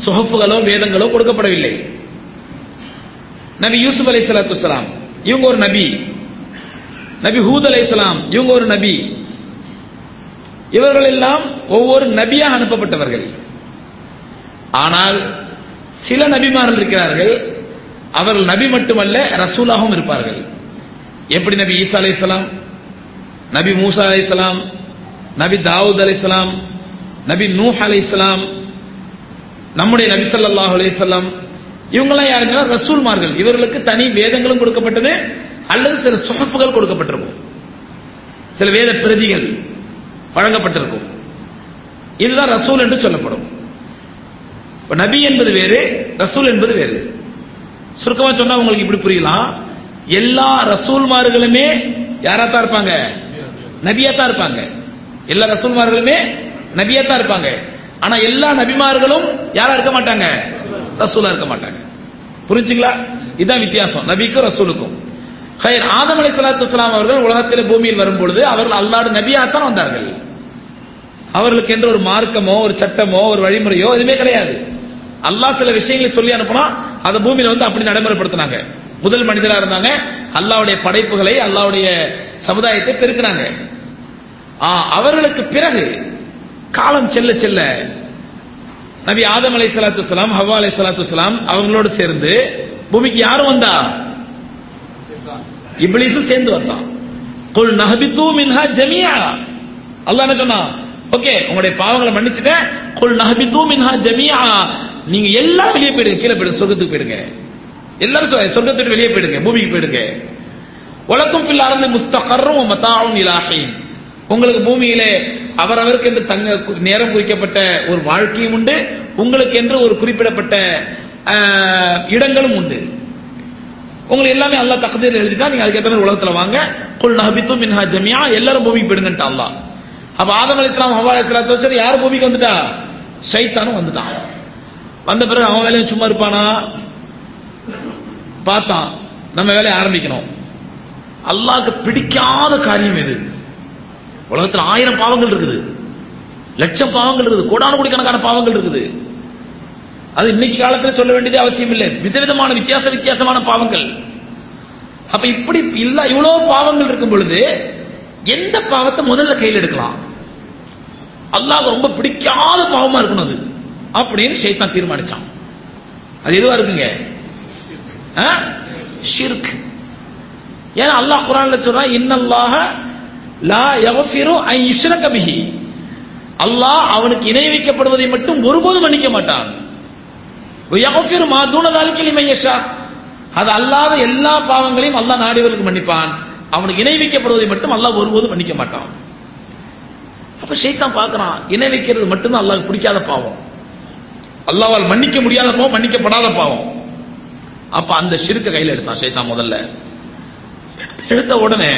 சுஹஃபுகளோ வேதங்களோ கொடுக்கப்படவில்லை நபி யூசுப் அலை சலாத்து இவங்க ஒரு நபி நபி ஹூத் அலை இவங்க ஒரு நபி இவர்கள் எல்லாம் ஒவ்வொரு நபியாக அனுப்பப்பட்டவர்கள் ஆனால் சில நபிமார்கள் இருக்கிறார்கள் அவர்கள் நபி மட்டுமல்ல ரசூலாகவும் இருப்பார்கள் எப்படி நபி ஈசா அலைஹிஸ்ஸலாம் நபி மூசா அலைஹிஸ்ஸலாம் நபி தாவூத் அலைஹிஸ்ஸலாம் நபி நூஹ் அலைஹிஸ்ஸலாம் நம்முடைய நபி ஸல்லல்லாஹு அலைஹி வஸல்லம் இவங்கெல்லாம் யாருங்கன்னா ரசூல்மார்கள் இவர்களுக்கு தனி வேதங்களும் கொடுக்கப்பட்டது அல்லது சில சுஹஃபுகள் கொடுக்கப்பட்டிருக்கும் சில வேத பிரதிகள் வழங்கப்பட்டிருக்கும் இதுதான் ரசூல் என்று சொல்லப்படும் இப்ப நபி என்பது வேறு ரசூல் என்பது வேறு சுருக்கமா சொன்னா உங்களுக்கு இப்படி புரியலாம் எல்லா ரசூல்மார்களுமே யாராத்தான் இருப்பாங்க நபியாத்தான் இருப்பாங்க எல்லா ரசூல்மார்களுமே நபியாத்தான் இருப்பாங்க ஆனா எல்லா நபிமார்களும் யாரா இருக்க மாட்டாங்க ரசூலா இருக்க மாட்டாங்க புரிஞ்சுங்களா இதுதான் வித்தியாசம் நபிக்கும் ரசூலுக்கும் ஹைர் ஆதம் அலை சலாத்து வலாம் அவர்கள் உலகத்தில் பூமியில் வரும்பொழுது அவர்கள் அல்லாடு நபியாத்தான் வந்தார்கள் அவர்களுக்கு என்று ஒரு மார்க்கமோ ஒரு சட்டமோ ஒரு வழிமுறையோ எதுவுமே கிடையாது அல்லாஹ் சில விஷயங்களை சொல்லி அனுப்புனா அதை பூமியில வந்து அப்படி நடைமுறைப்படுத்தினாங்க முதல் மனிதரா இருந்தாங்க அல்லாவுடைய படைப்புகளை அல்லாவுடைய சமுதாயத்தை பெருக்கினாங்க ஆ, அவர்களுக்கு பிறகு காலம் செல்ல செல்ல நபி ஆதம் அலை சலாத்து வலாம் ஹவா அலை சலாத்து வலாம் அவங்களோடு சேர்ந்து பூமிக்கு யாரும் வந்தா இப்ளீஸும் சேர்ந்து வந்தான் குல் நஹபித்து மின்ஹா ஜமியா அல்லாஹ் என்ன சொன்னா ஓகே உங்களுடைய பாவங்களை மன்னிச்சுட்டேன் குல் நஹபித்து மின்ஹா ஜமியா நீங்க எல்லாரும் வெளியே போயிடுங்க கீழே போயிடுங்க சொர்க்கத்துக்கு போயிடுங்க எல்லாரும் சொ- சொர்க்கத்தை விட்டு வெளியே போயிடுங்க பூமிக்கு போயிடுங்க உலக்கும் ஃபில் அறந்து முஸ்தகரும் மத்தாவும் இலாஹீன் உங்களுக்கு பூமியிலே அவரவருக்கு என்று தங்க கு- நேரம் குறிக்கப்பட்ட ஒரு வாழ்க்கையும் உண்டு உங்களுக்கு என்று ஒரு குறிப்பிடப்பட்ட ஆஹ், இடங்களும் உண்டு உங்களுக்கு எல்லாமே அல்லாஹ் தக்தீர் எழுதிட்டா நீங்க அதுக்கேற்ற மாதிரி உலகத்துல வாங்க குல் நஹபித்து மின்ஹா ஜமியா எல்லாரும் பூமிக்கு போயிடுங்கன்ட்டா அல்லாஹ் அப்ப ஆதம் அலைஹிஸ்ஸலாம் ஹவ்வா அலைஹிஸ்ஸலாத்து வச்சு யார் பூமிக்கு வந்துட்டா ஷைத்தானும் வந்துட்டான் வந்த பிறகு அவன் வேலையும் சும்மா இருப்பானா பார்த்தான் நம்ம வேலையை ஆரம்பிக்கணும் அல்லாஹ்க்கு பிடிக்காத காரியம் எது உலகத்துல ஆயிரம் பாவங்கள் இருக்குது லட்சம் பாவங்கள் இருக்குது கோடானு கோடிக்கணக்கான பாவங்கள் இருக்குது அது இன்னைக்கு காலத்துல சொல்ல வேண்டியது அவசியம் இல்லை விதவிதமான வித்தியாச வித்தியாசமான பாவங்கள் அப்ப இப்படி இல்ல இவ்வளவு பாவங்கள் இருக்கும் பொழுது எந்த பாவத்தை முதல்ல கையில் எடுக்கலாம் அல்லாஹ் ரொம்ப பிடிக்காத பாவமா இருக்கணும் அது அப்படின்னு ஷைத்தான் தீர்மானிச்சான் அது எதுவா இருக்குங்க ஆ? ஷிர்க் ஏன்னா அல்லாஹ் குரான்ல சொல்றான் இன்னல்லாஹ லா யக்ஃபிரு அன் யுஷ்ரக பிஹி அல்லாஹ் அவனுக்கு இணை வைக்கப்படுவதை மட்டும் ஒருபோதும் மன்னிக்க மாட்டான் யக்ஃபிரு மா தூன தாலிக லிமன் யஷா அது அல்லாத எல்லா பாவங்களையும் அல்லாஹ் நாடியவர்களுக்கு மன்னிப்பான் அவனுக்கு இணை வைக்கப்படுவதை மட்டும் அல்லாஹ் ஒருபோதும் மன்னிக்க மாட்டான் அப்ப ஷைத்தான் பார்க்கறான் இணை வைக்கிறது மட்டும்தான் அல்லாஹ்க்கு பிடிக்காத பாவம் அல்லாஹ்வால் மன்னிக்க முடியாத பாவம் மன்னிக்கப்படாத பாவம் அப்ப அந்த ஷிர்க்க கையில எடுத்தான் ஷைத்தான் முதல்ல எடுத்த உடனே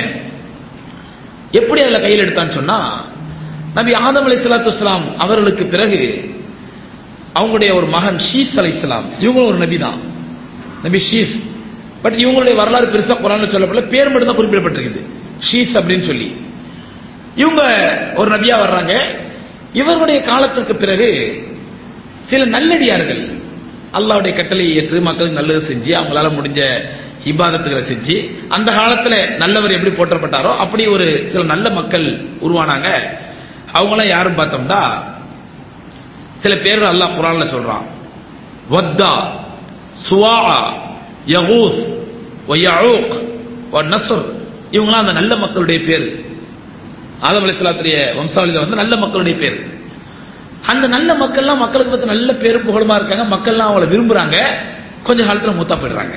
எப்படி அதுல கையில் எடுத்தான்னு சொன்னா நபி ஆதம் அலை சலாத்து அவர்களுக்கு பிறகு அவங்களுடைய ஒரு மகன் ஷீஸ் அலை இவங்களும் ஒரு நபி தான் நபி ஷீஸ் பட் இவங்களுடைய வரலாறு பெருசா குரான்ல சொல்லப்படல பேர் மட்டும் தான் குறிப்பிடப்பட்டிருக்குது ஷீஸ் அப்படின்னு சொல்லி இவங்க ஒரு நபியா வர்றாங்க இவர்களுடைய காலத்திற்கு பிறகு சில நல்லடியார்கள் அல்லாஹ்வுடைய கட்டளையை ஏற்று மக்களுக்கு நல்லது செஞ்சு அவங்களால முடிஞ்ச இபாதத்துகளை செஞ்சு அந்த காலத்துல நல்லவர் எப்படி போற்றப்பட்டாரோ அப்படி ஒரு சில நல்ல மக்கள் உருவானாங்க அவங்களாம் யாரும் பார்த்தோம்னா சில பேர் அல்லாஹ் குரான்ல சொல்றான் வத்தா சுவா யகூஸ் வயஊக் வநஸ்ர் இவங்களாம் அந்த நல்ல மக்களுடைய பேர் ஆதம் அலைஹிஸ்ஸலாத்துடைய வம்சாவளியில வந்து நல்ல மக்களுடைய பேர் அந்த நல்ல மக்கள்லாம் மக்களுக்கு பத்தி நல்ல பேரும் புகழுமா இருக்காங்க மக்கள்லாம் அவங்கள விரும்புறாங்க கொஞ்ச காலத்துல மூத்தா போயிடுறாங்க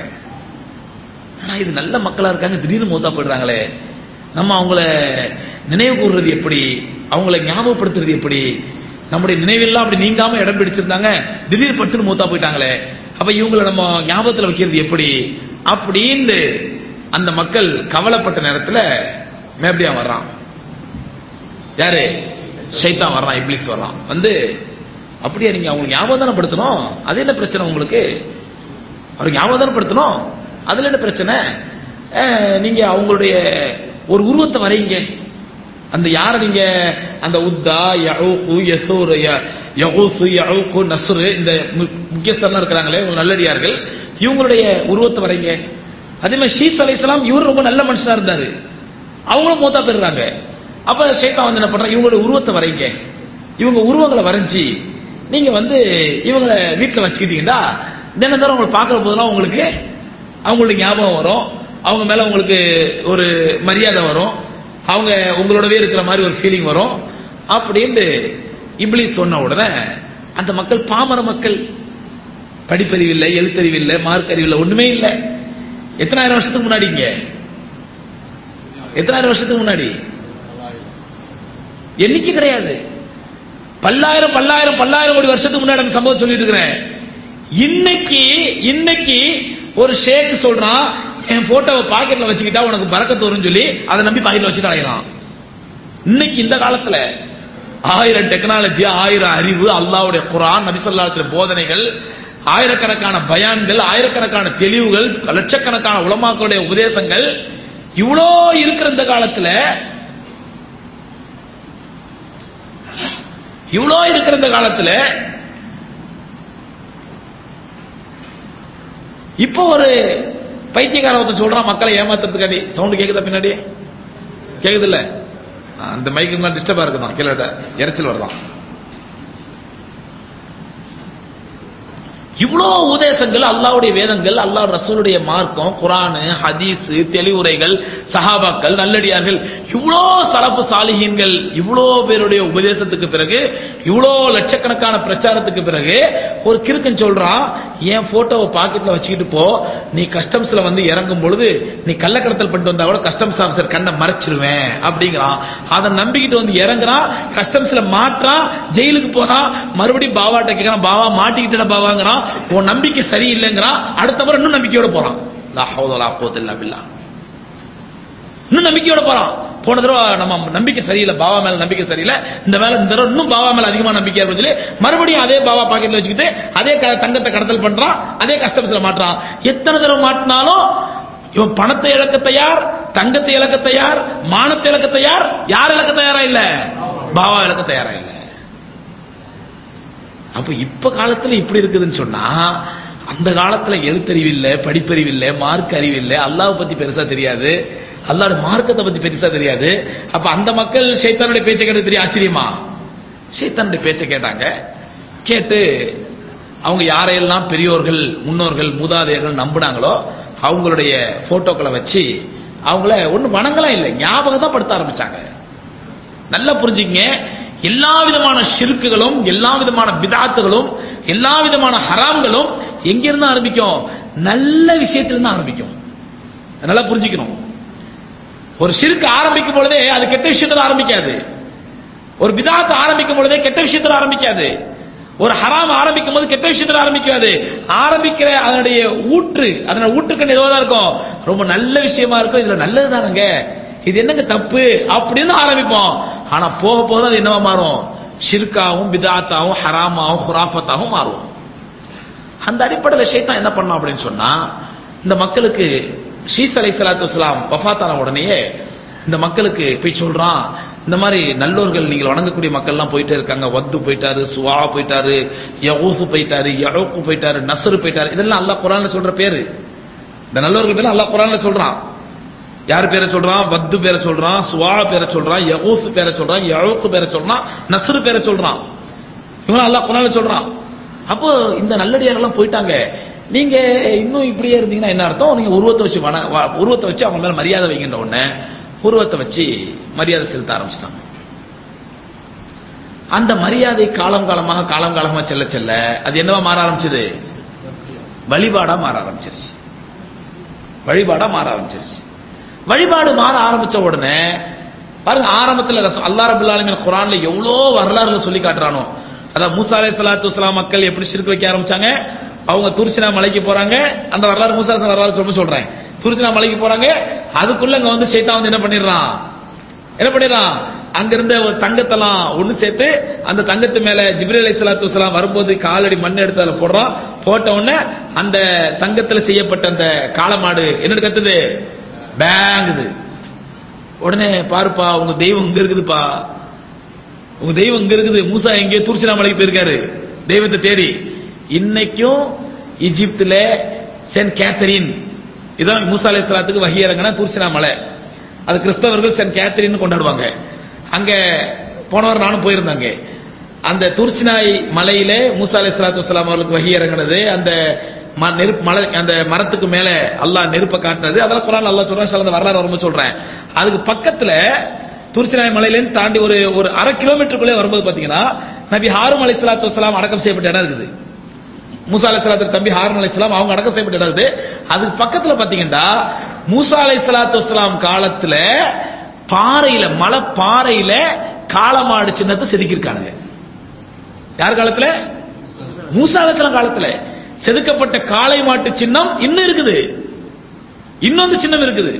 ஆனா இது நல்ல மக்களா இருக்காங்க திடீர்னு மூத்தா போயிடுறாங்களே நம்ம அவங்கள நினைவு கூறுறது எப்படி அவங்கள ஞாபகப்படுத்துறது எப்படி நம்முடைய நினைவெல்லாம் அப்படி நீங்காம இடம் பிடிச்சிருந்தாங்க திடீர் பட்டுன்னு மூத்தா போயிட்டாங்களே அப்ப இவங்களை நம்ம ஞாபகத்துல வைக்கிறது எப்படி அப்படின்னு அந்த மக்கள் கவலைப்பட்ட நேரத்துல மேபடியா வர்றான் யாரு ஷைத்தான் வர்றான் இப்ளிஸ் வர்றான் வந்து அப்படியே நீங்க அவங்களுக்கு ஞாபகம் தானே படுத்தணும் அது என்ன பிரச்சனை உங்களுக்கு அவருக்கு ஞாபகம் தானே படுத்தணும் அதுல என்ன பிரச்சனை அஹ், நீங்க அவங்களுடைய ஒரு உருவத்தை வரைங்க அந்த யார நீங்க அந்த உத்தா யஊகு யசூர் ய- யகூசு யவுக்கு நஸ்ரு இந்த மு- முக்கியஸ்தர்லாம் இருக்கிறாங்களே இவங்க நல்லடியார்கள் இவங்களுடைய உருவத்தை வரைங்க அதே மாதிரி ஷீஸ் அலைஹிஸ்ஸலாம் இவர் ரொம்ப நல்ல மனுஷனா இருந்தாரு அவங்களும் மூத்தா பெறுறாங்க அப்ப ஷைத்தான் வந்து என்ன பண்றான் இவங்களுடைய உருவத்தை வரைங்க இவங்க உருவங்களை வரைஞ்சி நீங்க வந்து இவங்களை வீட்டுல வச்சுக்கிட்டீங்கன்னா தினந்தோறும் உங்களை பார்க்கிற போதெல்லாம் உங்களுக்கு அவங்களுடைய ஞாபகம் வரும் அவங்க மேல உங்களுக்கு ஒரு மரியாதை வரும் அவங்க உங்களோடவே இருக்கிற மாதிரி ஒரு ஃபீலிங் வரும் அப்படின்னு இப்ளீஸ் சொன்ன உடனே அந்த மக்கள் பாமர மக்கள் படிப்பறிவு இல்லை எழுத்தறிவு இல்லை மார்க் அறிவு இல்லை ஒண்ணுமே இல்லை எத்தனாயிரம் வருஷத்துக்கு முன்னாடி இங்க எத்தனாயிரம் வருஷத்துக்கு முன்னாடி எண்ணிக்கை கிடையாது பல்லாயிரம் பல்லாயிரம் பல்லாயிரம் கோடி வருஷத்துக்கு முன்னாடி அந்த சம்பவம் சொல்லிட்டு இருக்கிறேன் இன்னைக்கு இன்னைக்கு ஒரு ஷேக் சொல்றான் என் போட்டோவை பாக்கெட்ல வச்சுக்கிட்டா உனக்கு பறக்கத்து வரும்னு சொல்லி அதை நம்பி பாக்கெட்ல வச்சுட்டு அலையறான் இன்னைக்கு இந்த காலத்துல ஆயிரம் டெக்னாலஜி ஆயிரம் அறிவு அல்லாஹ்வுடைய குர்ஆன் நபி ஸல்லல்லாஹு அலைஹி வஸல்லம் போதனைகள் ஆயிரக்கணக்கான பயான்கள் ஆயிரக்கணக்கான தெளிவுகள் லட்சக்கணக்கான உலமாக்களுடைய உபதேசங்கள் இவ்வளோ இருக்கிற இந்த காலத்துல இவ்வளோ இருக்கிற இந்த காலத்துல இப்போ ஒரு பைத்தியக்கார ஒருத்தன் சொல்றான் மக்களை ஏமாத்துறதுக்காண்டி சவுண்ட் கேக்குதா பின்னாடி கேக்குது இல்ல அந்த மைக்கு தான் டிஸ்டர்பா இருக்குதான் கீழே இறைச்சல் வருதான் இவ்வளோ உபதேசங்கள் அல்லாஹ்வுடைய வேதங்கள் அல்லாஹ் ரசூலுடைய மார்க்கம் குரான் ஹதீஸ் தெளிவுரைகள் சஹாபாக்கள் நல்லடியார்கள் இவ்வளோ சலஃபு சாலிஹீன்கள் இவ்வளோ பேருடைய உபதேசத்துக்கு பிறகு இவ்வளோ லட்சக்கணக்கான பிரச்சாரத்துக்கு பிறகு ஒரு கிறுக்கன் சொல்றான் என் போட்டோவை பாக்கெட்ல வச்சுக்கிட்டு போ நீ கஸ்டம்ஸ்ல வந்து இறங்கும் பொழுது நீ கள்ளக்கடத்தல் பண்ணிட்டு வந்தா கூட கஸ்டம்ஸ் ஆபீசர் கண்ணை மறைச்சிருவேன் அப்படிங்கிறான் அதை நம்பிக்கிட்டு வந்து இறங்குறான் கஸ்டம்ஸ்ல மாற்றான் ஜெயிலுக்கு போனா மறுபடியும் பாவாட்ட கேட்கறான் பாவா மாட்டிக்கிட்ட பாவாங்கிறான் உன் நம்பிக்கை சரியில்லைங்கிறான் அடுத்த முறை இன்னும் நம்பிக்கையோட போறான் லா ஹவுல வலா குவத்த இல்லா பில்லாஹ். இன்னும் நம்பிக்கையோட போறான் போன தடவை நம்ம நம்பிக்கை சரியில்லை பாவா மேல நம்பிக்கை சரியில்லை இந்த மேல இந்த தடவை இன்னும் பாவா மேல அதிகமா நம்பிக்கை இருக்குன்னு சொல்லி மறுபடியும் அதே பாவா பாக்கெட்ல வச்சுக்கிட்டு அதே க- தங்கத்தை கடத்தல் பண்றான் அதே கஸ்டம்ஸ்ல மாட்டுறான் எத்தனை தடவை மாட்டினாலும் இவன் பணத்தை இழக்க தயார் தங்கத்தை இழக்க தயார் மானத்தை இழக்க தயார் யார் இழக்க தயாரா இல்ல பாவா இழக்க தயாரா இல்ல அப்ப இப்ப காலத்துல இப்படி இருக்குதுன்னு சொன்னா அந்த காலத்துல எழுத்தறிவு இல்ல படிப்பறிவு இல்ல மார்க் அறிவு இல்ல அல்லாஹ் பத்தி பெருசா தெரியாது அல்லாஹ்வுடைய மார்க்கத்தை பத்தி பெருசா தெரியாது அப்ப அந்த மக்கள் ஷைத்தானுடைய பேச்சை கேட்டது பெரிய ஆச்சரியமா ஷைத்தானுடைய பேச்சை கேட்டாங்க கேட்டு அவங்க யாரையெல்லாம் பெரியோர்கள் முன்னோர்கள் மூதாதையர்கள் நம்புனாங்களோ அவங்களுடைய போட்டோக்களை வச்சு அவங்கள ஒண்ணு வணங்கலாம் இல்லை ஞாபகம் தான் படுத்த ஆரம்பிச்சாங்க நல்லா புரிஞ்சுக்கங்க எல்லா விதமான ஷிருக்குகளும் எல்லா விதமான பிதாத்துகளும் எல்லா விதமான ஹராம்களும் எங்கிருந்து ஆரம்பிக்கும் நல்ல விஷயத்திலிருந்து ஆரம்பிக்கும் அதை நல்லா புரிஞ்சுக்கணும் ஒரு ஷிருக்கு ஆரம்பிக்கும் பொழுதே அது கெட்ட விஷயத்துல ஆரம்பிக்காது ஒரு பிதாத்து ஆரம்பிக்கும் பொழுதே கெட்ட விஷயத்துல ஆரம்பிக்காது ஒரு ஹராம் ஆரம்பிக்கும் போது கெட்ட விஷயத்துல ஆரம்பிக்காது ஆரம்பிக்கிற அதனுடைய ஊற்று அதனுடைய ஊற்றுக்கண் எதுவா தான் இருக்கும் ரொம்ப நல்ல விஷயமா இருக்கும் இதுல நல்லது தானங்க இது என்னங்க தப்பு அப்படின்னு ஆரம்பிப்போம் ஆனா போக போக அது என்னவா மாறும் ஷிர்காவும் பிதாத்தாவும் ஹராமாவும் ஹுராஃபத்தாவும் மாறும் அந்த அடிப்படையில் ஷைத்தான் என்ன பண்ணான் அப்படின்னு சொன்னா இந்த மக்களுக்கு ஷீஸ் அலை சலாத்து வஸ்லாம் வஃபாத்தான உடனேயே இந்த மக்களுக்கு போய் சொல்றான் இந்த மாதிரி நல்லோர்கள் நீங்கள் வணங்கக்கூடிய மக்கள்லாம் போயிட்டே இருக்காங்க வத்து போயிட்டாரு சுவா போயிட்டாரு யகூசு போயிட்டாரு யழூக்கு போயிட்டாரு நஸ்ரு போயிட்டாரு இதெல்லாம் அல்லாஹ் குரான்ல சொல்ற பேரு இந்த நல்லோர்கள் பேர் அல்லாஹ் குரான்ல சொல்றான் யார் பேரை சொல்றான் வத்து பேரை சொல்றான் சுவா பேரை சொல்றான் யகூசு பேரை சொல்றான் யழூக்கு பேரை சொல்றான் நஸ்ரு பேரை சொல்றான் இவங்க அல்லாஹ் குரான்ல சொல்றான் அப்போ இந்த நல்லடியாரெல்லாம் போயிட்டாங்க நீங்க இன்னும் இப்படியே இருந்தீங்கன்னா என்ன அர்த்தம் நீங்க உருவத்தை வச்சு வண வ- உருவத்தை வச்சு அவங்க மேல மரியாதை வைக்கின்ற உடனே உருவத்தை வச்சு மரியாதை செலுத்த ஆரம்பிச்சிட்டாங்க அந்த மரியாதை காலம் காலமாக காலம் காலமாக செல்ல செல்ல அது என்னவா மாற ஆரம்பிச்சது வழிபாடா மாற ஆரம்பிச்சிருச்சு வழிபாடா மாற ஆரம்பிச்சிருச்சு வழிபாடு மாற ஆரம்பிச்ச உடனே பாருங்க ஆரம்பத்துல ரச- அல்லாஹ் ரபுல் ஆலமீன் குர்ஆன்ல எவ்வளோ வரலாறுல சொல்லி காட்டுறானோ அதான் மூசா அலைஹிஸ் ஸலாத்து வஸலாம் மக்கள் எப்படி ஷிர்க் வைக்க ஆரம்பிச்சாங்க அவங்க துர்சினா மலைக்கு போறாங்க அந்த வரலாறு மூசா அலைஹிஸ் வரலாறு சொல்ல சொல்றேன் துர்சினா மலைக்கு போறாங்க அதுக்குள்ள அங்க வந்து சைத்தான் வந்து என்ன பண்ணிடுறான் என்ன பண்ணிடுறான் அங்கிருந்த ஒரு தங்கத்தெல்லாம் ஒண்ணு சேர்த்து அந்த தங்கத்து மேல ஜிப்ரீல் அலைஹிஸ் ஸலாத்து வஸலாம் வரும்போது காலடி மண் எடுத்து அதுல போடுறான் போட்ட உடனே அந்த தங்கத்துல செய்யப்பட்ட அந்த காளமாடு என்ன கத்துது பேங்குது உடனே பாருப்பா உங்க தெய்வம் இங்க இருக்குதுப்பா உங்க தெய்வம் இங்க இருக்குது மூசா எங்கே தூர்சினா மலைக்கு போயிருக்காரு தெய்வத்தை தேடி இன்னைக்கும் ஈஜிப்துல சென்ட் கேத்தரின் இதான் மூசா அலை சலாத்துக்கு வகி இறங்கினா தூர்சினா மலை அது கிறிஸ்தவர்கள் சென்ட் கேத்தரின் கொண்டாடுவாங்க அங்க போனவர் நானும் போயிருந்தாங்க அந்த தூர்சினாய் மலையில மூசா அலை சலாத்து வலாம் அவர்களுக்கு வகி இறங்கினது அந்த ம- நெருப்பு மலை அந்த மரத்துக்கு மேல அல்லாஹ் நெருப்பை காட்டினது அதெல்லாம் குரான் அல்லாஹ் சொல்றேன் சில அந்த வரலாறு வரும்போது சொல்றேன் அதுக்கு பக்கத்துல தூர்சினாய் மலையிலேருந்து தாண்டி ஒரு ஒரு அரை கிலோமீட்டருக்குள்ளே வரும்போது பாத்தீங்கன்னா நபி ஹாரும் அலை சலாத்து வலாம் அடக்கம் செய்யப்பட்ட இடம் இருக்குது மூசா அலை சலாத்து தம்பி ஹாரூன் அலை அவங்க அடக்கம் செய்யப்பட்ட இடம் இருக்குது அதுக்கு பக்கத்துல பாத்தீங்கன்னா மூசா அலை சலாத்து காலத்துல பாறையில மலை பாறையில காளமாடு சின்னத்தை செதுக்கியிருக்கானுங்க யார் காலத்துல மூசா அலைஹிஸ்ஸலாம் காலத்துல செதுக்கப்பட்ட காளை மாட்டு சின்னம் இன்னும் இருக்குது இன்னொரு சின்னம் இருக்குது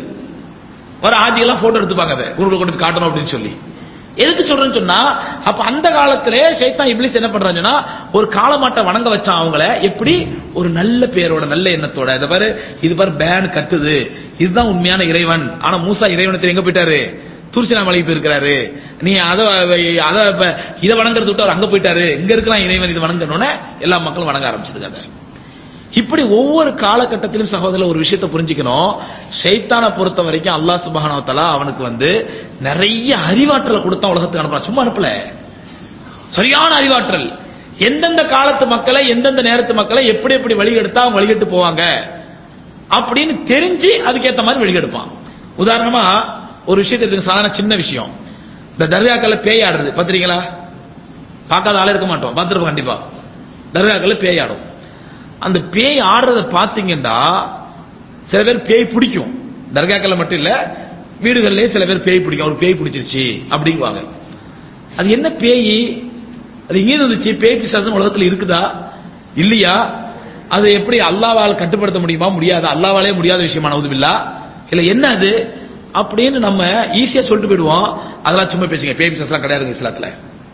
வர ஆஜிகெல்லாம் போட்டோ எடுத்துப்பாங்க அதை குருவில் கொண்டு போய் காட்டணும் அப்படின்னு சொல்லி எதுக்கு சொல்றேன்னு சொன்னா அப்ப அந்த காலத்திலே சைத்தான் இப்ளீஸ் என்ன பண்றான்னு சொன்னா ஒரு காளமாட்டை வணங்க வச்சான் அவங்கள எப்படி ஒரு நல்ல பேரோட நல்ல எண்ணத்தோட இத பாரு இது பாரு பேன் கத்துது இதுதான் உண்மையான இறைவன் ஆனா மூசா இறைவனத்தில் எங்க போயிட்டாரு துர்சினா மலைக்கு போயிருக்கிறாரு நீ அதை அதை இப்ப இதை வணங்குறது விட்டு அவர் அங்க போயிட்டாரு இங்க இருக்கிறான் இறைவன் இது வணங்கணும்னு எல்லா மக்களும் வணங்க ஆரம்பிச்சதுங்க அதை இப்படி ஒவ்வொரு காலகட்டத்திலும் சகோதரர் ஒரு விஷயத்தை புரிஞ்சுக்கணும் ஷைத்தானை பொறுத்த வரைக்கும் அல்லாஹ் சுப்ஹானஹு வ தஆலா அவனுக்கு வந்து நிறைய அறிவாற்றலை கொடுத்தான் உலகத்துக்கு அனுப்புறான் சும்மா அனுப்பல சரியான அறிவாற்றல் எந்தெந்த காலத்து மக்களை எந்தெந்த நேரத்து மக்களை எப்படி எப்படி வழிகெடுத்தா அவங்க வழிகெட்டு போவாங்க அப்படின்னு தெரிஞ்சு அதுக்கேத்த மாதிரி வழிகெடுப்பான் உதாரணமா ஒரு விஷயத்தை எடுத்துக்க, சாதாரண சின்ன விஷயம் இந்த தர்காக்கள்ல பேய் ஆடுறது பாத்திரீங்களா பார்க்காத ஆளே இருக்க மாட்டோம் பார்த்துருப்போம் கண்டிப்பா தர்காக்கள்ல பேய் ஆடும் அந்த பேய் ஆடுறத பாத்தீங்கன்னா சில பேர் பேய் பிடிக்கும் தர்காக்கள்ல மட்டும் இல்ல வீடுகள்லயே சில பேர் பேய் பிடிக்கும் அவர் பேய் பிடிச்சிருச்சு அப்படிங்குவாங்க அது என்ன பேய் அது எங்கே வந்துச்சு பேய் பிசாசம் உலகத்துல இருக்குதா இல்லையா அது எப்படி அல்லாவால் கட்டுப்படுத்த முடியுமா முடியாது அல்லாவாலே முடியாத விஷயமா நவுதுபில்லா இல்ல என்ன அது அப்படின்னு நம்ம ஈஸியா சொல்லிட்டு போயிடுவோம் அதெல்லாம் சும்மா பேசுங்க பேய் பிசாசெல்லாம் கிடையாதுங்க இஸ்லாத்துல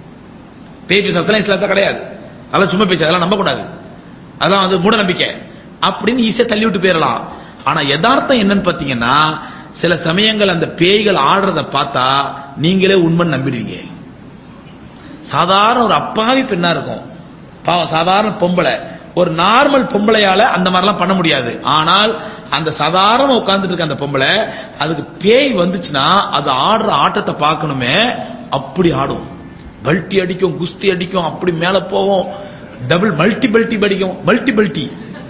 பேய் பிசாசெல்லாம் இஸ்லாத்துல கிடையாது அதெல்லாம் சும்மா பேச அதெல்லாம் நம்ப கூடாது அதெல்லாம் வந்து மூட நம்பிக்கை அப்படின்னு ஈஸியா தள்ளி விட்டு போயிடலாம் ஆனா யதார்த்தம் என்னன்னு பாத்தீங்கன்னா சில சமயங்கள் அந்த பேய்கள் ஆடுறத பார்த்தா நீங்களே உண்மைன்னு நம்பிடுவீங்க சாதாரண ஒரு அப்பாவி பெண்ணா இருக்கும் பாவம் சாதாரண பொம்பளை ஒரு நார்மல் பொம்பளையால அந்த மாதிரிலாம் பண்ண முடியாது ஆனால் அந்த சாதாரண உட்கார்ந்துட்டு இருக்க அந்த பொம்பளை அதுக்கு பேய் வந்துச்சுன்னா அது ஆடுற ஆட்டத்தை பார்க்கணுமே அப்படி ஆடும் பல்ட்டி அடிக்கும் குஸ்தி அடிக்கும் அப்படி மேல போவோம் டபுள் மல்டி பல்டி அடிக்கும் மல்டி பல்டி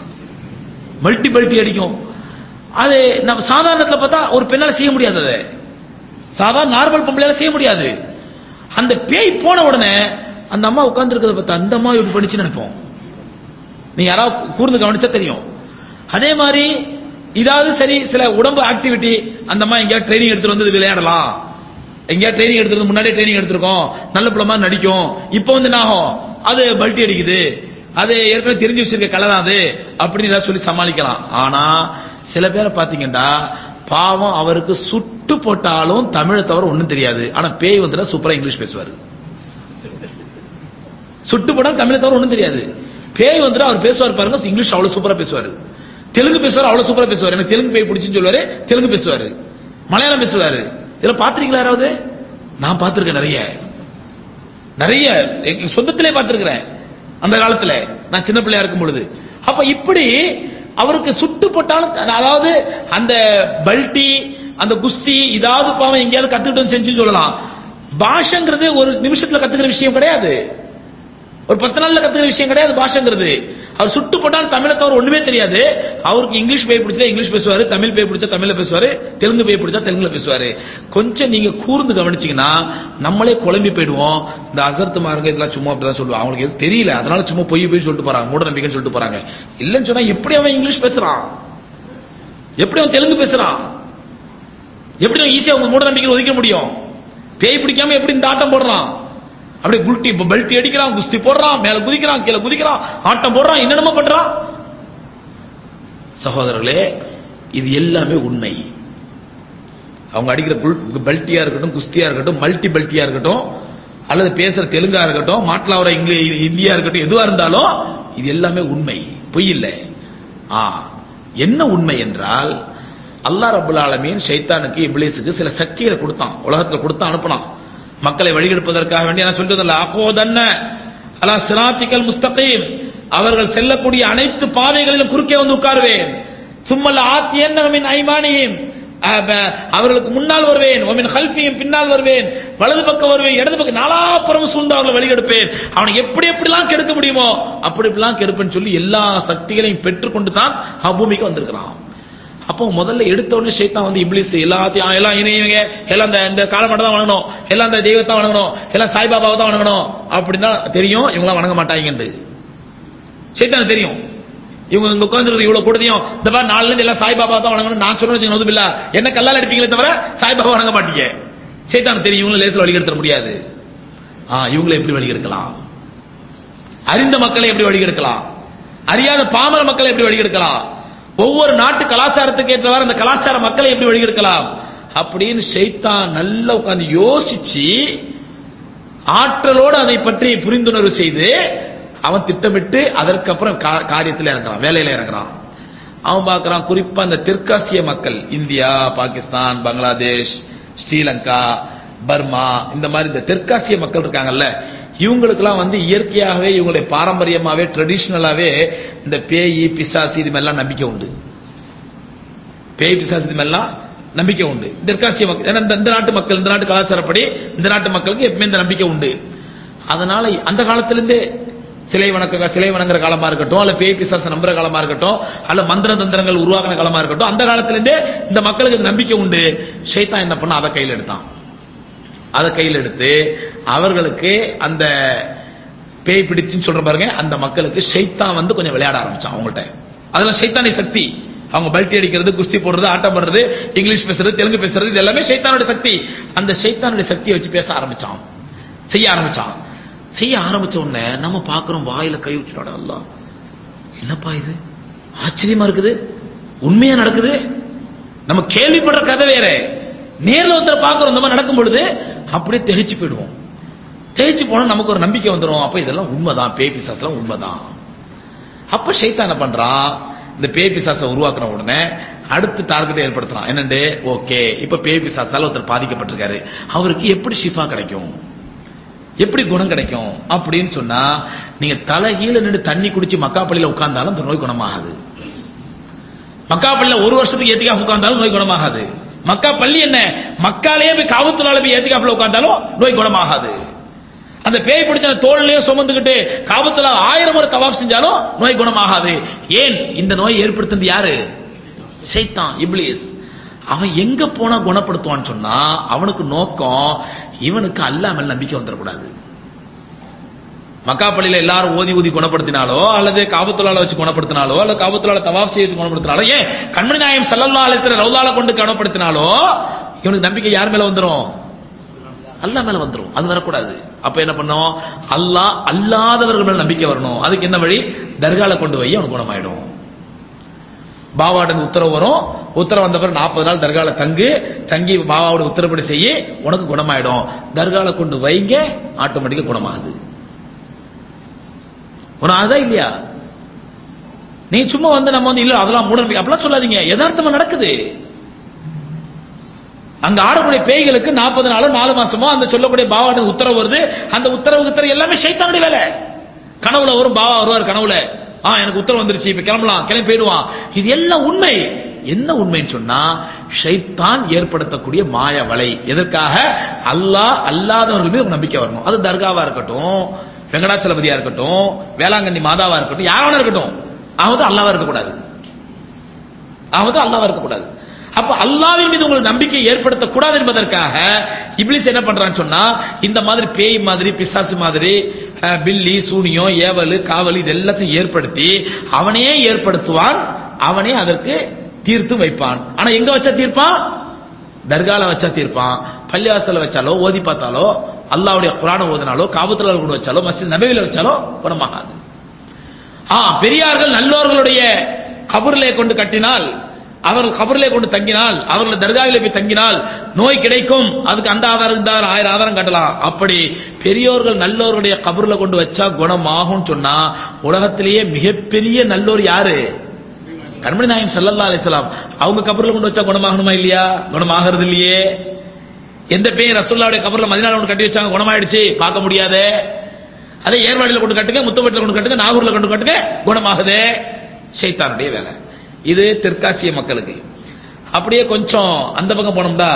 மல்டி பல்டி அடிக்கும் அது நம்ம சாதாரணத்துல பார்த்தா ஒரு பெண்ணால செய்ய முடியாது அதை சாதாரண நார்மல் பொம்பளையால செய்ய முடியாது அந்த பேய் போன உடனே அந்த அம்மா உட்கார்ந்து இருக்கிறத பார்த்தா அந்த அம்மா இப்படி பண்ணிச்சு நினைப்போம் நீ யாராவது கூர்ந்து கவனிச்சா தெரியும் அதே மாதிரி இதாவது சரி சில உடம்பு ஆக்டிவிட்டி அந்த அம்மா எங்கேயாவது ட்ரைனிங் எடுத்துட்டு வந்து இது விளையாடலாம் எங்கேயா ட்ரைனிங் எடுத்துட்டு வந்து முன்னாடியே ட்ரைனிங் எடுத்திருக்கோம் நல்ல பிள்ளை மாதிரி நடிக்கும் இப்போ வந்து என்ன ஆகும் அது பல்ட்டி அடிக்குது அது ஏற்கனவே தெரிஞ்சு வச்சிருக்க கலை தான் அது அப்படின்னு ஏதாவது சொல்லி சமாளிக்கலாம் ஆனா சில பேரை பாத்தீங்கன்னா பாவம் அவருக்கு சுட்டு போட்டாலும் தமிழை தவிர ஒண்ணும் தெரியாது ஆனா பேய் வந்துட்டா சூப்பரா இங்கிலீஷ் பேசுவாரு சுட்டு போட்டாலும் தமிழை தவிர ஒண்ணும் தெரியாது பேய் வந்துட்டு அவர் பேசுவார் பாருங்க இங்கிலீஷ் அவ்வளவு சூப்பரா பேசுவாரு தெலுங்கு பேசுவார் அவ்வளவு சூப்பரா பேசுவார் எனக்கு தெலுங்கு பேய் பிடிச்சுன்னு சொல்லுவாரு தெலுங்கு பேசுவாரு மலையாளம் பேசுவாரு இதெல்லாம் பாத்திருக்கீங்களா யாராவது நான் பார்த்திருக்கேன் நிறைய நிறைய எங்க சொந்தத்திலே பார்த்திருக்கிறேன் அந்த காலத்துல நான் சின்ன பிள்ளையா இருக்கும் பொழுது அப்ப இப்படி அவருக்கு சுட்டு போட்டாலும் அதாவது அந்த பல்ட்டி அந்த குஸ்தி இதாவது பாவம் எங்கேயாவது கத்துக்கிட்டு வந்து செஞ்சு சொல்லலாம் பாஷங்கிறது ஒரு நிமிஷத்துல கத்துக்கிற விஷயம் கிடையாது ஒரு பத்து நாள்ல கத்துக்கிற விஷயம் கிடையாது பாஷங்கிறது அவர் சுட்டு போட்டாலும் தமிழை தவிர ஒண்ணுமே தெரியாது அவருக்கு இங்கிலீஷ் பேய் பிடிச்சா இங்கிலீஷ் பேசுவாரு தமிழ் பேய் பிடிச்சா தமிழ்ல பேசுவாரு தெலுங்கு பேய் பிடிச்சா தெலுங்குல பேசுவாரு கொஞ்சம் நீங்க கூர்ந்து கவனிச்சீங்கன்னா நம்மளே குழம்பி போயிடுவோம் இந்த அசர்த்து மாருங்க இதெல்லாம் சும்மா அப்படிதான் சொல்லுவாங்க அவங்களுக்கு எதுவும் தெரியல அதனால சும்மா பொய் போய் சொல்லிட்டு போறாங்க மூட நம்பிக்கைன்னு சொல்லிட்டு போறாங்க இல்லைன்னு சொன்னா எப்படி அவன் இங்கிலீஷ் பேசுறான் எப்படி அவன் தெலுங்கு பேசுறான் எப்படி அவன் ஈஸியா உங்க மூட நம்பிக்கை ஒதுக்க முடியும் பேய் பிடிக்காம எப்படி இந்த ஆட்டம் போடுறான் அப்படியே குல்ட்டி பல்ட்டி அடிக்கிறான் குஸ்தி போடுறான் மேல குதிக்கிறான் கீழே குதிக்கிறான் ஆட்டம் போடுறான் என்னென்னமோ பண்றான் சகோதரர்களே இது எல்லாமே உண்மை அவங்க அடிக்கிற குல்- பல்ட்டியா இருக்கட்டும் குஸ்தியா இருக்கட்டும் மல்டி பல்ட்டியா இருக்கட்டும் அல்லது பேசுற தெலுங்கா இருக்கட்டும் மாட்டலாவர இங்கிலீஷ் இந்தியா இருக்கட்டும் எதுவா இருந்தாலும் இது எல்லாமே உண்மை பொய் இல்லை ஆ என்ன உண்மை என்றால் அல்லாஹ் ரபுல் ஆலமீன் ஷைத்தானுக்கு இப்ளீஸுக்கு சில சக்திகளை கொடுத்தான் உலகத்துல கொடுத்தான் அனுப்புனான் மக்களை வழிகெடுப்பதற்காக வேண்டி நான் சொல்றதில்ல அகோதன்ன அலா சிராத்திக்கல் முஸ்தகீம் அவர்கள் செல்லக்கூடிய அனைத்து பாதைகளிலும் குறுக்கே வந்து உட்காருவேன் சும்மல்ல ஆத்தி என்னமின் ஐமானியும் அவர்களுக்கு முன்னால் வருவேன் ஒமின் ஹல்ஃபியும் பின்னால் வருவேன் வலது பக்கம் வருவேன் இடது பக்கம் நாலாப்புறம் சூழ்ந்து அவர்களை வழிகெடுப்பேன் அவனை எப்படி எப்படிலாம் கெடுக்க முடியுமோ அப்படி இப்படிலாம் கெடுப்பேன்னு சொல்லி எல்லா சக்திகளையும் பெற்றுக்கொண்டு தான் பூமிக்கு வந்திருக்கிறான் அப்போ முதல்ல எடுத்த உடனே ஷைத்தான் வந்து இப்ளிஸ் எல்லாத்தையும் எல்லாம் இணையவங்க எல்லாம் இந்த இந்த காலமாட்ட தான் வணங்கணும் எல்லாம் இந்த தெய்வத்தை வணங்கணும் எல்லாம் சாய்பாபாவை தான் வணங்கணும் அப்படின்னா தெரியும் இவங்களாம் வணங்க மாட்டாங்கன்னு ஷைத்தானுக்கு தெரியும் இவங்க இங்க உட்கார்ந்து இவ்வளவு கூடதையும் இந்த மாதிரி நாலுல இருந்து எல்லாம் சாய்பாபா தான் வணங்கணும் நான் சொன்னேன் இல்ல என்ன கல்லால் அடிப்பீங்களே தவிர சாய்பாபா வணங்க மாட்டீங்க சைத்தானுக்கு தெரியும் இவங்களை லேசில் வழிகெடுத்த முடியாது ஆ இவங்களை எப்படி வழிகெடுக்கலாம் அறிந்த மக்களை எப்படி வழிகெடுக்கலாம் அறியாத பாமர மக்களை எப்படி வழிகெடுக்கலாம் ஒவ்வொரு நாட்டு கலாச்சாரத்துக்கு ஏற்றவாறு அந்த கலாச்சார மக்களை எப்படி வழிகெடுக்கலாம் அப்படின்னு ஷைத்தான் நல்லா உட்கார்ந்து யோசிச்சு ஆற்றலோடு அதை பற்றி புரிந்துணர்வு செய்து அவன் திட்டமிட்டு அதற்கப்புறம் காரியத்தில் இறங்குறான் வேலையில இறங்குறான் அவன் பார்க்கறான் குறிப்பா இந்த தெற்காசிய மக்கள் இந்தியா பாகிஸ்தான் பங்களாதேஷ் ஸ்ரீலங்கா பர்மா இந்த மாதிரி இந்த தெற்காசிய மக்கள் இருக்காங்கல்ல இவங்களுக்கெல்லாம் வந்து இயற்கையாகவே இவங்களுடைய பாரம்பரியமாவே ட்ரெடிஷனலாவே இந்த பேய் பிசாசு இது மாதிரிலாம் நம்பிக்கை உண்டு பேய் பிசாசு இது மாதிரிலாம் நம்பிக்கை உண்டு தெற்காசிய மக்கள் ஏன்னா இந்த நாட்டு மக்கள் இந்த நாட்டு கலாச்சாரப்படி இந்த நாட்டு மக்களுக்கு எப்பவுமே இந்த நம்பிக்கை உண்டு அதனால அந்த காலத்திலிருந்தே சிலை வணக்க சிலை வணங்குற காலமா இருக்கட்டும் அல்ல பேய் பிசாச நம்புற காலமா இருக்கட்டும் அல்ல மந்திர தந்திரங்கள் உருவாக்கின காலமா இருக்கட்டும் அந்த காலத்திலிருந்தே இந்த மக்களுக்கு நம்பிக்கை உண்டு ஷைத்தான் என்ன பண்ண அதை கையில் எடுத்தான் அதை கையில் எடுத்து அவர்களுக்கு அந்த பேய் பிடிச்சுன்னு சொல்ற பாருங்க அந்த மக்களுக்கு ஷைத்தான் வந்து கொஞ்சம் விளையாட ஆரம்பிச்சான் அவங்கள்ட்ட அதெல்லாம் ஷைத்தானி சக்தி அவங்க பல்ட்டி அடிக்கிறது குஸ்தி போடுறது ஆட்டம் போடுறது இங்கிலீஷ் பேசுறது தெலுங்கு பேசுறது இது எல்லாமே ஷைத்தானுடைய சக்தி அந்த ஷைத்தானுடைய சக்தியை வச்சு பேச ஆரம்பிச்சான் செய்ய ஆரம்பிச்சான் செய்ய ஆரம்பிச்ச உடனே நம்ம பாக்குறோம் வாயில கை வச்சுட்டாடா அல்ல என்னப்பா இது ஆச்சரியமா இருக்குது உண்மையா நடக்குது நம்ம கேள்விப்படுற கதை வேற நேர்ல ஒருத்தர் பாக்குறோம் இந்த மாதிரி நடக்கும் பொழுது அப்படியே தெளிச்சு போயிடுவோம் தேய்ச்சி போனா நமக்கு ஒரு நம்பிக்கை வந்துடும் அப்ப இதெல்லாம் உண்மைதான் பேய் பிசாஸ்லாம் உண்மைதான் அப்ப ஷைத்தான் என்ன பண்றான் இந்த பேய் பிசாசை உருவாக்குன உடனே அடுத்து டார்கெட் ஏற்படுத்துறான் என்னண்டு ஓகே இப்ப பேய் பிசாசால ஒருத்தர் பாதிக்கப்பட்டிருக்காரு அவருக்கு எப்படி ஷிஃபா கிடைக்கும் எப்படி குணம் கிடைக்கும் அப்படின்னு சொன்னா நீங்க தலைகீழ நின்று தண்ணி குடிச்சு மக்காப்பள்ளியில உட்கார்ந்தாலும் இந்த நோய் குணமாகாது மக்காப்பள்ளியில ஒரு வருஷத்துக்கு ஏத்திக்கா உட்கார்ந்தாலும் நோய் குணமாகாது மக்கா பள்ளி என்ன மக்காலேயே போய் காவத்துலால போய் ஏத்திக்காப்புல உட்கார்ந்தாலும் நோய் குணமாகாது அந்த பேய் பிடிச்ச தோல்லையும் சுமந்துக்கிட்டு காபத்துல ஆயிரம் முறை தவாப் செஞ்சாலும் நோய் குணமாகாது ஏன் இந்த நோய் ஏற்படுத்தினது யாரு சைத்தான் இப்ளீஸ் அவன் எங்க போனா குணப்படுத்துவான்னு சொன்னா அவனுக்கு நோக்கம் இவனுக்கு அல்லாமல் நம்பிக்கை வந்துடக்கூடாது மக்காப்பள்ளியில எல்லாரும் ஓதி ஊதி குணப்படுத்தினாலோ அல்லது காபத்துலால வச்சு குணப்படுத்தினாலோ அல்லது காபத்துலால தவாப் செய்ய வச்சு குணப்படுத்தினாலோ ஏன் கண்மணி நாயம் சல்லல்லா அலிஸ்ல ரவுதால கொண்டு குணப்படுத்தினாலோ இவனுக்கு நம்பிக்கை யார் மேல வந்துரும் அல்லா மேல வந்துரும் அது வரக்கூடாது அப்ப என்ன பண்ணோம் அல்லாஹ் அல்லாதவர்கள் மேல நம்பிக்கை வரணும் அதுக்கு என்ன வழி தர்கால கொண்டு போய் அவனுக்கு குணமாயிடும் பாபாவுடைய உத்தரவு வரும் உத்தரவு வந்த பிறகு நாற்பது நாள் தர்கால தங்கு தங்கி பாபாவோட உத்தரப்படி செய்ய உனக்கு குணமாயிடும் தர்கால கொண்டு வைங்க ஆட்டோமேட்டிக்கா குணமாகுது உனக்கு அதான் இல்லையா நீ சும்மா வந்து நம்ம வந்து இல்ல அதெல்லாம் மூட அப்படிலாம் சொல்லாதீங்க யதார்த்தமா நடக்குது அங்க ஆடக்கூடிய பேய்களுக்கு நாற்பது நாளோ நாலு மாசமோ அந்த சொல்லக்கூடிய பாபாவோட உத்தரவு வருது அந்த உத்தரவு உத்தரவு எல்லாமே சைத்தானுடைய வேலை கனவுல வரும் பாபா வருவார் கனவுல ஆ எனக்கு உத்தரவு வந்துருச்சு இப்ப கிளம்பலாம் கிளம்பி போயிடுவான் இது எல்லாம் உண்மை என்ன உண்மைன்னு சொன்னா ஷைத்தான் ஏற்படுத்தக்கூடிய மாய வலை எதற்காக அல்லாஹ் அல்லாதவர்கள் மீது நம்பிக்கை வரணும் அது தர்காவா இருக்கட்டும் வெங்கடாச்சலபதியா இருக்கட்டும் வேளாங்கண்ணி மாதாவா இருக்கட்டும் யாராவது இருக்கட்டும் அவது அல்லாவா இருக்கக்கூடாது அவது அல்லாவா இருக்கக்கூடாது அப்ப அல்லாவின் மீது உங்களுக்கு நம்பிக்கை ஏற்படுத்தக்கூடாது என்பதற்காக இப்ளிஸ் என்ன பண்றான்னு சொன்னா இந்த மாதிரி பேய் மாதிரி பிசாசு மாதிரி பில்லி சூனியம் ஏவல் காவல் இது எல்லாத்தையும் ஏற்படுத்தி அவனே ஏற்படுத்துவான் அவனே அதற்கு தீர்த்து வைப்பான் ஆனா எங்க வச்சா தீர்ப்பான் தர்கால வச்சா தீர்ப்பான் பள்ளிவாசல வச்சாலோ ஓதி பார்த்தாலோ அல்லாவுடைய குரான ஓதினாலோ காபத்துல கொண்டு வச்சாலோ மஸ்ஜித் நபையில வச்சாலோ குணமாகாது ஆ பெரியார்கள் நல்லோர்களுடைய கபரிலே கொண்டு கட்டினால் அவர்கள் கபரிலே கொண்டு தங்கினால் அவர்கள் தர்காவிலே போய் தங்கினால் நோய் கிடைக்கும் அதுக்கு அந்த ஆதாரம் இந்த ஆதாரம் ஆயிரம் ஆதாரம் காட்டலாம் அப்படி பெரியோர்கள் நல்லோருடைய கபர்ல கொண்டு வச்சா குணமாகும் சொன்னா உலகத்திலேயே மிகப்பெரிய நல்லோர் யாரு கண்மணி நாயம் சல்லல்லா அலிஸ்லாம் அவங்க கபர்ல கொண்டு வச்சா குணமாகணுமா இல்லையா குணமாகிறது இல்லையே எந்த பேய் ரசூல்லாவுடைய கபர்ல மதினால கொண்டு கட்டி வச்சாங்க குணமாயிடுச்சு பார்க்க முடியாது அதே ஏர்வாடியில் கொண்டு கட்டுங்க முத்தப்பட்டில் கொண்டு கட்டுங்க நாகூர்ல கொண்டு கட்டுங்க குணமாகுது ஷைத்தானுடைய வேலை இது தெற்காசிய மக்களுக்கு அப்படியே கொஞ்சம் அந்த பக்கம் போனோம்டா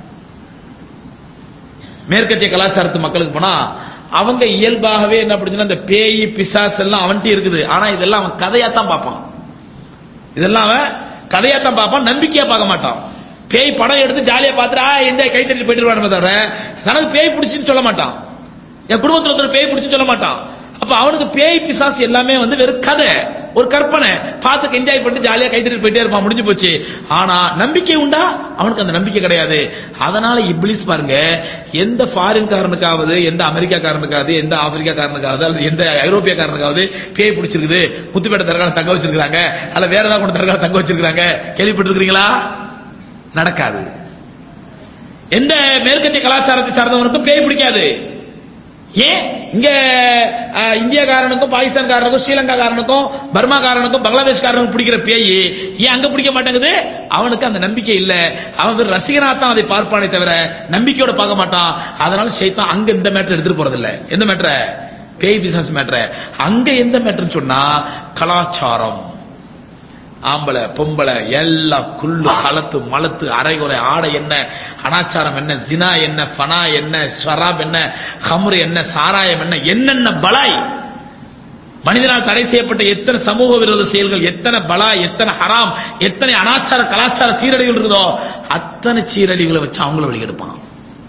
மேற்கத்திய கலாச்சாரத்து மக்களுக்கு போனா அவங்க இயல்பாகவே என்ன பண்ணுச்சுன்னா இந்த பேய் பிசாஸ் எல்லாம் அவன்ட்டி இருக்குது ஆனா இதெல்லாம் அவன் கதையா தான் பார்ப்பான் இதெல்லாம் அவன் கதையா தான் பார்ப்பான் நம்பிக்கையா பார்க்க மாட்டான் பேய் படம் எடுத்து ஜாலியா பார்த்துட்டு ஆ என்ஜாய் கை தட்டி போயிட்டு தவிர தனக்கு பேய் பிடிச்சுன்னு சொல்ல மாட்டான் என் குடும்பத்துல ஒருத்தர் பேய் பிடிச்சு சொல்ல மாட்டான் அப்ப அவனுக்கு பேய் பிசாசு எல்லாமே வந்து வெறும் கதை ஒரு கற்பனை பார்த்து என்ஜாய் பண்ணிட்டு ஜாலியா கை தட்டி போயிட்டே இருப்பான் முடிஞ்சு போச்சு ஆனா நம்பிக்கை உண்டா அவனுக்கு அந்த நம்பிக்கை கிடையாது அதனால இப்ளிஸ் பாருங்க எந்த ஃபாரின் காரனுக்காவது எந்த அமெரிக்கா காரனுக்காவது எந்த ஆப்பிரிக்கா காரனுக்காவது அல்லது எந்த ஐரோப்பிய காரனுக்காவது பேய் பிடிச்சிருக்குது முத்துப்பேட்டை தர்கால தங்க வச்சிருக்காங்க அல்ல வேற ஏதாவது கொண்டு தர்கால தங்க வச்சிருக்காங்க கேள்விப்பட்டிருக்கிறீங்களா நடக்காது எந்த மேற்கத்திய கலாச்சாரத்தை சார்ந்தவனுக்கும் பேய் பிடிக்காது ஏன் இங்க அஹ், இந்தியாக்காரனுக்கும் பாகிஸ்தான்காரனுக்கும் ஸ்ரீலங்காக்காரனுக்கும் பர்மாக்காரனுக்கும் பங்களாதேஷ்காரனுக்கும் பிடிக்கிற பேய் ஏன் அங்க பிடிக்க மாட்டேங்குது அவனுக்கு அந்த நம்பிக்கை இல்ல அவன் வெறும் ரசிகனா தான் அதை பார்ப்பானே தவிர நம்பிக்கையோட பார்க்க மாட்டான் அதனால ஷைத்தான் அங்க இந்த மேட்டர் எடுத்துட்டு போறது இல்ல எந்த மேட்டர பேய் பிசினஸ் மேட்டர் அங்க எந்த மேட்டர்னு சொன்னா கலாச்சாரம் ஆம்பளை பொம்பளை எல்லாம் குள்ளு கலத்து மலத்து அரைகுறை ஆடை என்ன அனாச்சாரம் என்ன ஜினா என்ன ஃபனா என்ன ஷராப் என்ன ஹம்ரு என்ன சாராயம் என்ன என்னென்ன பலாய் மனிதனால் தடை செய்யப்பட்ட எத்தனை சமூக விரோத செயல்கள் எத்தனை பலா எத்தனை ஹராம் எத்தனை அனாச்சார கலாச்சார சீரழிவுகள் இருக்குதோ அத்தனை சீரழிவுகளை வச்சு அவங்கள வெளியெடுப்பான்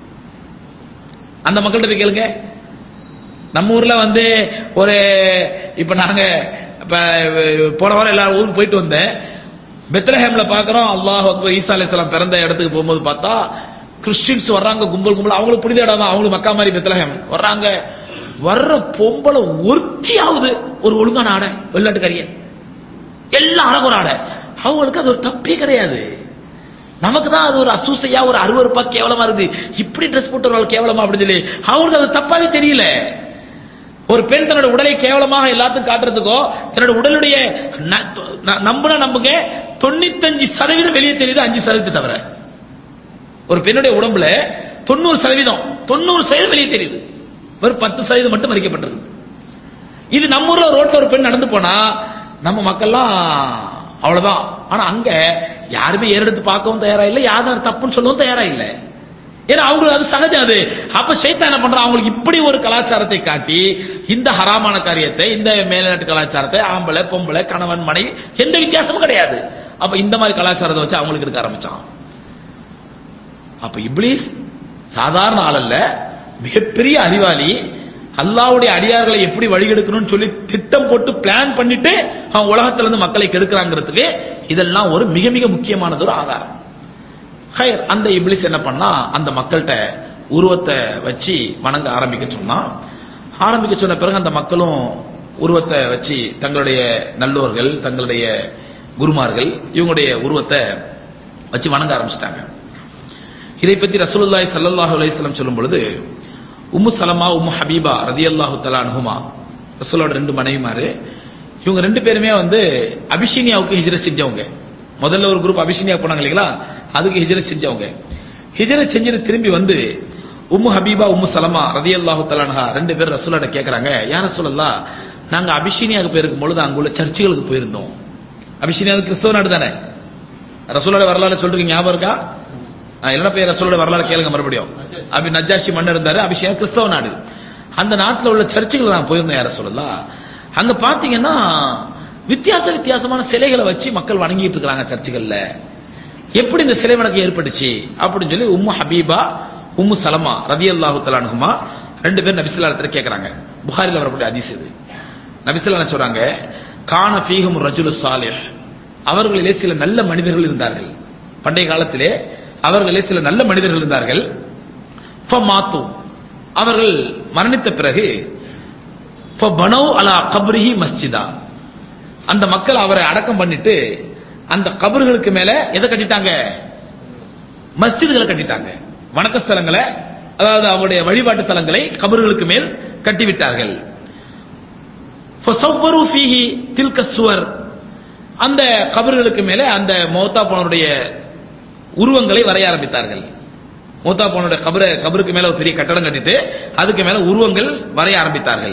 அந்த மக்கள்கிட்ட போய் கேளுங்க நம்ம ஊர்ல வந்து ஒரு இப்ப நாங்க இப்ப போன வாரம் எல்லா ஊருக்கு போயிட்டு வந்தேன் பெத்லஹேம்ல பாக்குறோம் அல்லாஹ் அக்பர் ஈசா அலைஹிஸ்ஸலாம் பிறந்த இடத்துக்கு போகும்போது பார்த்தா கிறிஸ்டின்ஸ் வர்றாங்க கும்பல் கும்பல் அவங்களுக்கு புனித இடம் தான் அவங்களுக்கு மக்கா மாதிரி பெத்லஹேம் வர்றாங்க வர்ற பொம்பளை ஒருத்தியாவது ஒரு ஒழுங்கான ஆடை வெளிநாட்டுக்காரிய எல்லாம் அழகு ஒரு ஆடை அவங்களுக்கு அது ஒரு தப்பே கிடையாது நமக்கு தான் அது ஒரு அசூசையா ஒரு அருவருப்பா கேவலமா இருக்குது இப்படி ட்ரெஸ் போட்டு கேவலமா அப்படின்னு சொல்லி அவங்களுக்கு அது தப்பாவே தெரியல ஒரு பெண் தன்னோட உடலை கேவலமாக எல்லாத்துக்கும் காட்டுறதுக்கோ தன்னோட உடலுடைய ந- ந- நம்புனா நம்புங்க தொண்ணூத்தஞ்சு சதவீதம் வெளியே தெரியுது அஞ்சு சதவீதத்தை தவிர ஒரு பெண்ணுடைய உடம்புல தொண்ணூறு சதவீதம் தொண்ணூறு சதவீதம் வெளியே தெரியுது வெறும் பத்து சதவீதம் மட்டும் மறைக்கப்பட்டிருக்குது இது நம்ம ஊர்ல ரோட்ல ஒரு பெண் நடந்து போனா நம்ம மக்கள்லாம் அவ்வளவுதான் ஆனா அங்க யாருமே ஏறெடுத்து பார்க்கவும் தயாரா இல்ல யாரும் தப்புன்னு சொல்லவும் தயாரா இல்ல ஏன்னா அவங்களுக்கு அது சகஜம் அது அப்ப சைத்தான் என்ன பண்றான் அவங்களுக்கு இப்படி ஒரு கலாச்சாரத்தை காட்டி இந்த ஹராமான காரியத்தை இந்த மேல்நாட்டு கலாச்சாரத்தை ஆம்பளை பொம்பளை கணவன் மனைவி எந்த வித்தியாசமும் கிடையாது அப்ப இந்த மாதிரி கலாச்சாரத்தை வச்சு அவங்களுக்கு எடுக்க ஆரம்பிச்சான் அப்ப இப்ளீஸ் சாதாரண ஆள் அல்ல மிகப்பெரிய அறிவாளி அல்லாஹ்வுடைய அடியார்களை எப்படி வழிகெடுக்கணும்னு சொல்லி திட்டம் போட்டு பிளான் பண்ணிட்டு அவன் உலகத்துல இருந்து மக்களை கெடுக்கிறாங்கிறதுக்கு இதெல்லாம் ஒரு மிக மிக முக்கியமானது ஒரு ஆதாரம் ஹைர் அந்த இப்ளிஸ் என்ன பண்ணா அந்த மக்கள்கிட்ட உருவத்தை வச்சு வணங்க ஆரம்பிக்க சொன்னா ஆரம்பிக்க சொன்ன பிறகு அந்த மக்களும் உருவத்தை வச்சு தங்களுடைய நல்லோர்கள் தங்களுடைய குருமார்கள் இவங்களுடைய உருவத்தை வச்சு வணங்க ஆரம்பிச்சிட்டாங்க இதை பத்தி ரசூலுல்லாஹி ஸல்லல்லாஹு அலைஹி வஸல்லம் சொல்லும் பொழுது உம்மு சலமா உம்மு ஹபீபா ரதியல்லாஹு தஆலா அன்ஹுமா ரசூலோட ரெண்டு மனைவிமாரு இவங்க ரெண்டு பேருமே வந்து அபிஷீனியாவுக்கு ஹிஜ்ரத் செஞ்சவங்க முதல்ல ஒரு குரூப் அபிஷீனியா போனாங்க இல்லைங்களா அதுக்கு ஹிஜ்ரத் செஞ்சவங்க ஹிஜ்ரத் செஞ்சுட்டு திரும்பி வந்து உம்மு ஹபீபா உம்மு சலமா ரதியல்லாஹு தஆலா அன்ஹா ரெண்டு பேர் ரசூலோட கேக்குறாங்க யா ரசூலல்லாஹ் நாங்க அபிஷீனியாவுக்கு போயிருக்கும் பொழுது அங்குள்ள சர்ச்சுகளுக்கு போயிருந்தோம் அபிஷீனியாவுக்கு கிறிஸ்தவ நாடு தானே ரசூலோட வரலாறு சொல்றீங்க ஞாபகம் இருக்கா ஆ, இல்லைன்னா போய் ரசூலோட வரலாறு கேளுங்க மறுபடியும் அபி நஜாஷி மன்னர் இருந்தாரு அபிஷேகம் கிறிஸ்தவ நாடு அந்த நாட்டுல உள்ள சர்ச்சுகள் நான் போயிருந்தேன் யார சொல்லலாம் அங்க பாத்தீங்கன்னா வித்தியாச வித்தியாசமான சிலைகளை வச்சு மக்கள் வணங்கிட்டு இருக்காங்க சர்ச்சுகள்ல எப்படி இந்த சிலை வணக்கம் ஏற்பட்டுச்சு அப்படின்னு சொல்லி உம்மு ஹபீபா உம்மு சலமா ரதி அல்லாஹு தலானுகுமா ரெண்டு பேர் நபிசுல்லாத்துல கேக்குறாங்க புகாரில வரக்கூடிய அதிஸ் இது நபிசுல்லா என்ன சொல்றாங்க கான ஃபீஹும் ரஜுலு சாலிஹ் அவர்களிலே சில நல்ல மனிதர்கள் இருந்தார்கள் பண்டைய காலத்திலே அவர்களிலே சில நல்ல மனிதர்கள் இருந்தார்கள் ஃபமாத்து அவர்கள் மரணித்த பிறகு ஃபபனௌ அலா கப்ரிஹி மஸ்ஜிதா அந்த மக்கள் அவரை அடக்கம் பண்ணிட்டு அந்த கபர்களுக்கு மேல எதை கட்டிட்டாங்க மஸ்ஜிதுகளை கட்டிட்டாங்க வணக்க ஸ்தலங்களை அதாவது அவருடைய வழிபாட்டு தலங்களை கபர்களுக்கு மேல் கட்டிவிட்டார்கள் ஃபசவ்வரு ஃபீஹி தில்க சுவர் அந்த கபர்களுக்கு மேல அந்த மௌத்தா போனவருடைய உருவங்களை வரைய ஆரம்பித்தார்கள் மூத்தா போனுடைய கபரை கபருக்கு மேல ஒரு பெரிய கட்டடம் கட்டிட்டு அதுக்கு மேல உருவங்கள் வரைய ஆரம்பித்தார்கள்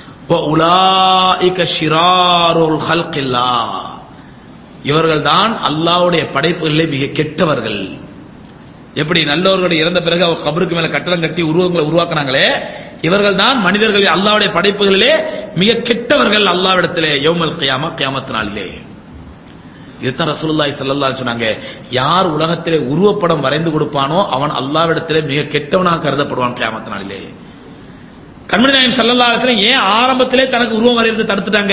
உலாஇக ஷிராருல் ஹல்கில்லா இவர்கள் தான் அல்லாஹ்வுடைய படைப்புகளிலே மிக கெட்டவர்கள் எப்படி நல்லவர்கள் இறந்த பிறகு அவர் கபருக்கு மேல கட்டடம் கட்டி உருவங்களை உருவாக்குனாங்களே இவர்கள் தான் மனிதர்கள் அல்லாஹ்வுடைய படைப்புகளிலே மிக கெட்டவர்கள் அல்லாஹ்விடத்திலே யௌமல் கியாமா கியாமத் நாளிலே இதுதான் ரசூலுல்லாஹி ஸல்லல்லாஹு அலைஹி சொன்னாங்க யார் உலகத்திலே உருவப்படம் வரைந்து கொடுப்பானோ அவன் அல்லாஹ்விடத்திலே மிக கெட்டவனாக கருதப்படுவான் கியாமத் நாளிலே கண்மணி நாயம் ஸல்லல்லாஹு அலைஹி வஸல்லம் ஏன் ஆரம்பத்திலே தனக்கு உருவம் வரையறது தடுத்துட்டாங்க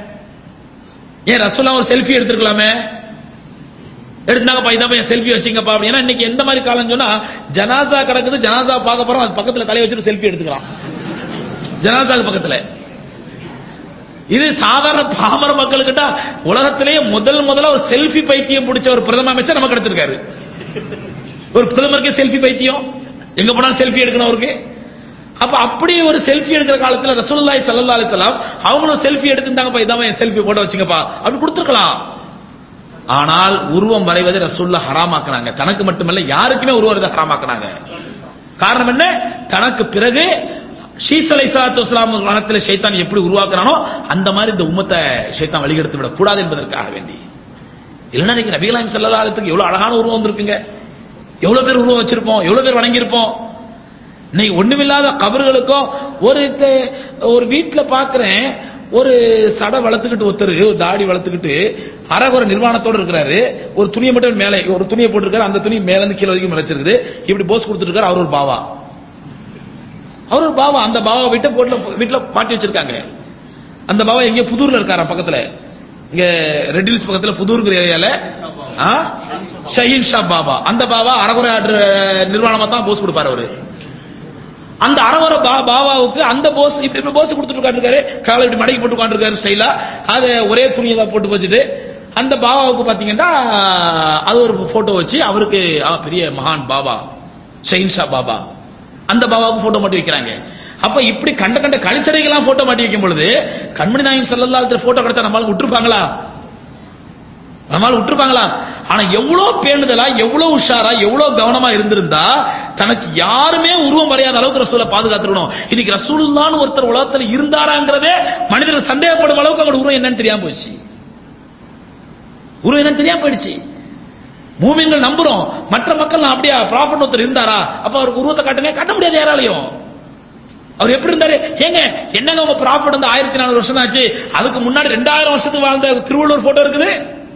ஏன் ரசூல்லா ஒரு செல்ஃபி எடுத்துக்கலாமே எடுத்தாங்கப்பா இதான் என் செல்ஃபி வச்சுங்கப்பா ஏன்னா இன்னைக்கு எந்த மாதிரி காலம் சொன்னா ஜனாசா கிடக்குது ஜனாசா பார்க்க போறோம் அது பக்கத்துல தலையை வச்சுட்டு செல்ஃபி எடுத்துக்கலாம் ஜனாசாக்கு பக்கத்துல இது சாதாரண பாமர மக்களுக்கிட்ட உலகத்திலேயே முதல் முதல்ல ஒரு செல்ஃபி பைத்தியம் பிடிச்ச ஒரு பிரதம அமைச்சர் நமக்கு கிடைச்சிருக்காரு ஒரு பிரதமருக்கு செல்ஃபி பைத்தியம் எங்க போனாலும் செல்ஃபி எடுக்கணும் அவருக்கு அப்ப அப்படி ஒரு செல்ஃபி எடுக்கிற காலத்துல ரசூலுல்லாஹி ஸல்லல்லாஹு அலைஹி வஸல்லம் அவங்களும் செல்ஃபி எடுத்துட்டாங்கப்பா இதாம என் செல்ஃபி போட்டோ வச்சுங்கப்பா அப்படி கொடுத்துருக்கலாம் ஆனால் உருவம் வரைவதை ரசூல்லா ஹராமாக்குனாங்க தனக்கு மட்டுமல்ல யாருக்குமே உருவம் வரைவதை ஹராமாக்குனாங்க காரணம் என்ன தனக்கு பிறகு ஷீஸ் அலை சலாத்து வஸ்லாம் காலத்தில் ஷைத்தான் எப்படி உருவாக்குறானோ அந்த மாதிரி இந்த உம்மத்தை ஷைத்தான் வழிகெடுத்து விடக் கூடாது என்பதற்காக வேண்டி இல்லைன்னா இன்னைக்கு நபிகளாம் செல்லலாத்துக்கு எவ்வளவு அழகான உருவம் வந்திருக்குங்க எவ்வளவு பேர் உருவம் வச்சிருப்போம் எவ்வளவு பேர் வணங்கியிருப்போம் இன்னைக்கு ஒண்ணுமில்லாத கபர்களுக்கும் ஒரு தே- ஒரு வீட்டுல பாக்குறேன் ஒரு சடை வளர்த்துக்கிட்டு ஒருத்தர் ஒரு தாடி வளர்த்துக்கிட்டு அரகுற நிர்வாணத்தோட இருக்கிறாரு ஒரு துணியை மட்டும் மேலே ஒரு துணியை போட்டிருக்காரு அந்த துணி மேல இருந்து கீழே வரைக்கும் மிளச்சிருக்குது இப்படி போஸ் கொடுத்துட்டு இருக்காரு அவர் ஒரு பாவா அவர் ஒரு பாவா அந்த பாவா வீட்டை போட்ல வீட்டுல மாட்டி வச்சிருக்காங்க அந்த பாவா எங்க புதூர்ல இருக்காராம் பக்கத்துல இங்க ரெட்டில்ஸ் பக்கத்துல புதூர்ங்கிற ஏரியால ஆ? ஷஹீன் ஷா பாபா அந்த பாபா அரகுறை நிர்வாணமா தான் போஸ் கொடுப்பாரு அவரு அந்த அரவர பா- பாபாவுக்கு அந்த போஸ் இப்படி இப்படி போஸ் கொடுத்துட்டு உட்காந்துருக்காரு காலை இப்படி மடக்கி போட்டு உட்காந்துருக்காரு ஸ்டைலா அது ஒரே துணியை தான் போட்டு வச்சுட்டு அந்த பாபாவுக்கு பாத்தீங்கன்னா அது ஒரு போட்டோ வச்சு அவருக்கு ஆ, பெரிய மகான் பாபா ஷெயின்ஷா பாபா அந்த பாபாவுக்கு போட்டோ மாட்டி வைக்கிறாங்க அப்ப இப்படி கண்ட கண்ட கழிசடைகள்லாம் போட்டோ மாட்டி வைக்கும் பொழுது கண்மணி நாயகம் செல்லல்லாத்துல போட்டோ கிடைச்சா நம்மளால விட்டுருப்பாங்களா நம்மால விட்டுருப்பாங்களா ஆனா எவ்வளவு பேணுதலா எவ்வளவு உஷாரா எவ்வளவு கவனமா இருந்திருந்தா தனக்கு யாருமே உருவம் வரையாத அளவுக்கு ரசூலை பாதுகாத்துக்கணும் இன்னைக்கு ரசூலுல்லான்னு ஒருத்தர் உலகத்துல இருந்தாராங்கிறதே மனிதர்கள் சந்தேகப்படும் அளவுக்கு அவங்களோட உருவம் என்னன்னு தெரியாம போயிடுச்சு உருவம் என்னன்னு தெரியாம போயிடுச்சு மூமின்கள் நம்புறோம் மற்ற மக்கள் அப்படியா ப்ராஃபிட் ஒருத்தர் இருந்தாரா அப்ப அவருக்கு உருவத்தை காட்டுங்க காட்ட முடியாது யாராலையும் அவர் எப்படி இருந்தாரு ஏங்க என்னங்க உங்க ப்ராஃபிட் வந்து ஆயிரத்தி நானூறு வருஷம் தான் ஆச்சு அதுக்கு முன்னாடி ரெண்டாயிரம் வருஷத்துக்கு வாழ்ந்த திருவள்ளுவர் போட்டோ இருக்குது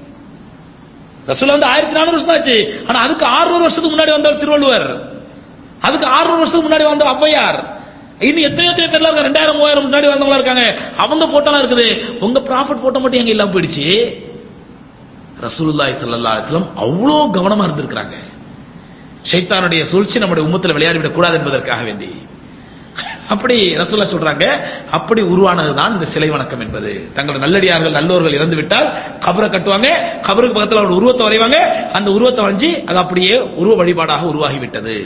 ரசூல் வந்து ஆயிரத்தி நானூறு வருஷம் தான் ஆச்சு ஆனா அதுக்கு ஆறுநூறு வருஷத்துக்கு முன்னாடி வந்தவர் திருவள்ளுவர் அதுக்கு ஆறுநூறு வருஷத்துக்கு முன்னாடி வந்த ஔவையார் இன்னும் எத்தனை எத்தனை பேர்லாம் இருக்காங்க ரெண்டாயிரம் மூவாயிரம் முன்னாடி வந்தவங்களா இருக்காங்க அவங்க போட்டோலாம் இருக்குது உங்க ப்ராஃபிட் போட்டோ மட்டும் எங்க இல்லாம போயிடுச்சு ரசூலுல்லாஹி ஸல்லல்லாஹு அலைஹி வஸல்லம் அவ்வளோ கவனமா இருந்திருக்கிறாங்க ஷைத்தானுடைய சூழ்ச்சி நம்முடைய உம்மத்துல விளையாடிவிடக் கூடாது என்பதற்காக வேண்டி அப்படி ரசூல்லா சொல்றாங்க அப்படி உருவானதுதான் இந்த சிலை வணக்கம் என்பது தங்களோட நல்லடியார்கள் நல்லோர்கள் இறந்து விட்டால் கபரை கட்டுவாங்க கபருக்கு பக்கத்துல ஒரு உருவத்தை வரைவாங்க அந்த உருவத்தை வரைஞ்சி அது அப்படியே உருவ வழிபாடாக உருவாகி விட்டது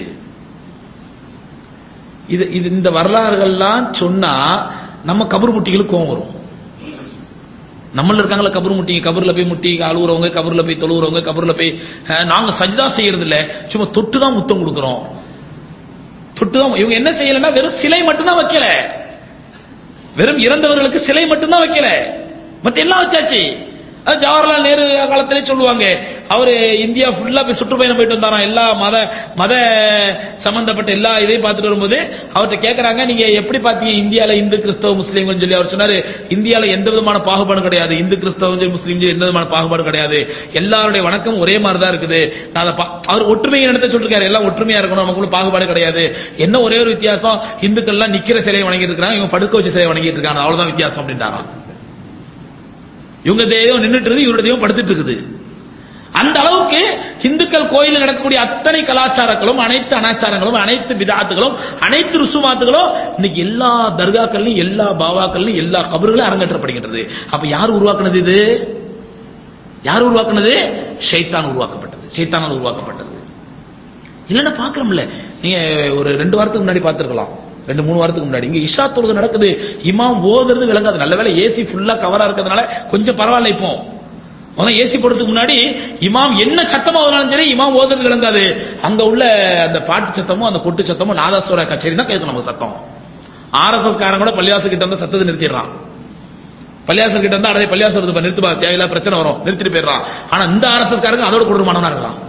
இது இது இந்த வரலாறுகள்லாம் சொன்னா நம்ம கபர் முட்டிகளுக்கு கோவம் வரும் நம்மள இருக்காங்களா கபர் முட்டிங்க கபர்ல போய் முட்டி அழுகுறவங்க கபர்ல போய் தொழுகிறவங்க கபர்ல போய் அஹ், நாங்க சஜ்தா செய்யறது இல்ல சும்மா தொட்டு தான் முத்தம் கொடுக்கிறோம் தொட்டு தான் இவங்க என்ன செய்யலன்னா வெறும் சிலை மட்டும்தான் வைக்கல வெறும் இறந்தவர்களுக்கு சிலை மட்டும்தான் வைக்கல மத்த எல்லாம் வச்சாச்சு அது ஜவஹர்லால் நேரு காலத்திலே சொல்லுவாங்க அவரு இந்தியா ஃபுல்லா போய் சுற்றுப்பயணம் போயிட்டு வந்தாராம் எல்லா மத மத சம்பந்தப்பட்ட எல்லா இதையும் பார்த்துட்டு வரும்போது அவர்கிட்ட கேக்குறாங்க நீங்க எப்படி பாத்தீங்க இந்தியால இந்து கிறிஸ்தவ முஸ்லீம்கள் சொல்லி அவர் சொன்னாரு இந்தியால எந்த விதமான பாகுபாடும் கிடையாது இந்து கிறிஸ்தவம் சொல்லி முஸ்லீம் சொல்லி எந்த விதமான பாகுபாடும் கிடையாது எல்லாருடைய வணக்கம் ஒரே மாதிரி தான் இருக்குது நான் அதை பா- அவர் ஒற்றுமையை நடத்த சொல்லிருக்காரு எல்லாம் ஒற்றுமையா இருக்கணும் நமக்குள்ள பாகுபாடு கிடையாது என்ன ஒரே ஒரு வித்தியாசம் இந்துக்கள்லாம் நிக்கிற சிலையை வணங்கிட்டு இருக்காங்க இவங்க படுக்க வச்சு சிலையை வணங்கிட்டு இருக்காங்க அவ்வளவுதான் வித்தியாசம் அப்படின்ட்டாராம் இவங்க தெய்வம் நின்னுட்டு இருக்குது இவருடைய தெய்வம் படுத்துட்டு இருக்குது அந்த அளவுக்கு இந்துக்கள் கோயிலில் நடக்கக்கூடிய அத்தனை கலாச்சாரங்களும் அனைத்து அனாச்சாரங்களும் அனைத்து விதாத்துகளும் அனைத்து ருசுமாத்துகளும் இன்னைக்கு எல்லா தர்காக்கள்லயும் எல்லா பாவாக்கள்லயும் எல்லா கபர்களும் அரங்கேற்றப்படுகின்றது அப்ப யார் உருவாக்குனது இது யார் உருவாக்குனது ஷைத்தான் உருவாக்கப்பட்டது ஷைத்தானால் உருவாக்கப்பட்டது இல்லன்னா பாக்குறோம்ல நீங்க ஒரு ரெண்டு வாரத்துக்கு முன்னாடி பார்த்திருக்கலாம் ரெண்டு மூணு வாரத்துக்கு முன்னாடி இங்க இஷா தொழுது நடக்குது இமாம் ஓதுறது விளங்காது நல்ல வேளை ஏசி ஃபுல்லா கவரா இருக்கிறதுனால கொஞ்சம் பரவாயில்ல இப்போ முதல்ல ஏசி போடுறதுக்கு முன்னாடி இமாம் என்ன சத்தமா ஓதுனாலும் சரி இமாம் ஓதுறது விளங்காது அங்க உள்ள அந்த பாட்டு சத்தமும் அந்த கொட்டு சத்தமும் நாதாசுர கச்சேரி தான் கேட்கும் நம்ம சத்தம் ஆர்எஸ்எஸ் காரன் கூட பள்ளிவாசல் கிட்ட வந்து சத்தத்தை நிறுத்திடுறான் பள்ளியாசல் கிட்ட இருந்தா அடே பள்ளியாசல் வருது நிறுத்துப்பா தேவையில்லாத பிரச்சனை வரும் நிறுத்திட்டு போயிடுறான் ஆனா இந்த ஆர்எஸ்எஸ் காரங்க அதோட கொடூரமானவனா இருக்கான்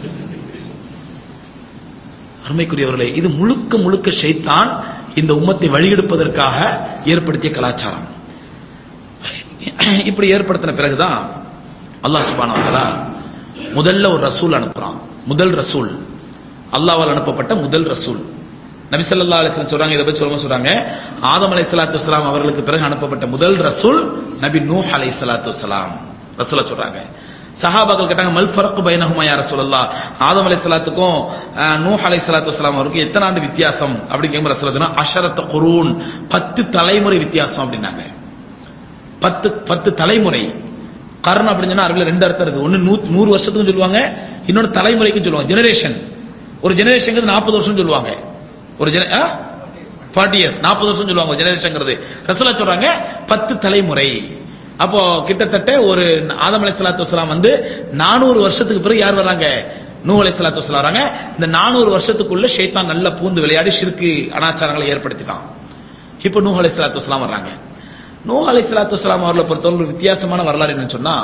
அருமைக்குரியவர்களே இது முழுக்க முழுக்க ஷைத்தான் இந்த உம்மத்தை வழிகெடுப்பதற்காக ஏற்படுத்திய கலாச்சாரம் இப்படி ஏற்படுத்தின பிறகுதான் அல்லாஹ் சுபான முதல்ல ஒரு ரசூல் அனுப்புறான் முதல் ரசூல் அல்லாவால் அனுப்பப்பட்ட முதல் ரசூல் நபி ஸல்லல்லாஹு அலைஹி வஸல்லம் சொல்றாங்க இதை பத்தி சொல்லும்போது சொல்றாங்க ஆதம் அலைஹிஸ்ஸலாத்து வஸலாம் அவர்களுக்கு பிறகு அனுப்பப்பட்ட முதல் ரசூல் நபி நூஹ் அலைஹிஸ்ஸலாத்து வஸலாம் ரசூலா சொல்றாங்க சஹாபாக்கள் கேட்டாங்க மல் ஃபரக் பைனஹுமா யா ரசூலல்லாஹ் ஆதம் அலைஹிஸ்ஸலாத்துக்கும் அஹ், நூஹ் அலைஹிஸ்ஸலாத்து வஸலாம் அவருக்கும் எத்தனை ஆண்டு வித்தியாசம் அப்படி கேட்கும் ரசூலா சொன்னா அஷரத் குரூன் பத்து தலைமுறை வித்தியாசம் அப்படின்னாங்க பத்து பத்து தலைமுறை கர்ண் அப்படின்னு சொன்னா அரபில ரெண்டு அர்த்தம் இருக்கு ஒன்னு நூ- நூறு வருஷத்துக்கும் சொல்லுவாங்க இன்னொன்னு தலைமுறைக்கும் சொல்லுவாங்க ஜெனரேஷன் ஒரு ஜெனரேஷன் நாற்பது வருஷம் சொல்லுவாங்க ஒரு ஜென ஃபார்ட்டி இயர்ஸ் நாற்பது வருஷம் சொல்லுவாங்க ஜெனரேஷன்ங்கிறது ரசூலா சொல்றாங்க பத்து தலைமுறை அப்போ கிட்டத்தட்ட ஒரு ஆதம் அலைஹிஸ்ஸலாத்து வஸலாம் வந்து நானூறு வருஷத்துக்கு பிறகு யார் வர்றாங்க நூ அலைஹிஸ்ஸலாத்து வஸலாம் வராங்க இந்த நானூறு வருஷத்துக்குள்ள ஷைத்தான் நல்லா பூந்து விளையாடி ஷிர்கு அனாச்சாரங்களை ஏற்படுத்திட்டான் இப்போ நூஹ் அலைஹிஸ்ஸலாத்து வஸலாம் வர்றாங்க நூஹ் அலைஹிஸ்ஸலாத்து வஸலாம் அவர்களை பொறுத்தவரை ஒரு வித்தியாசமான வரலாறு என்னன்னு சொன்னா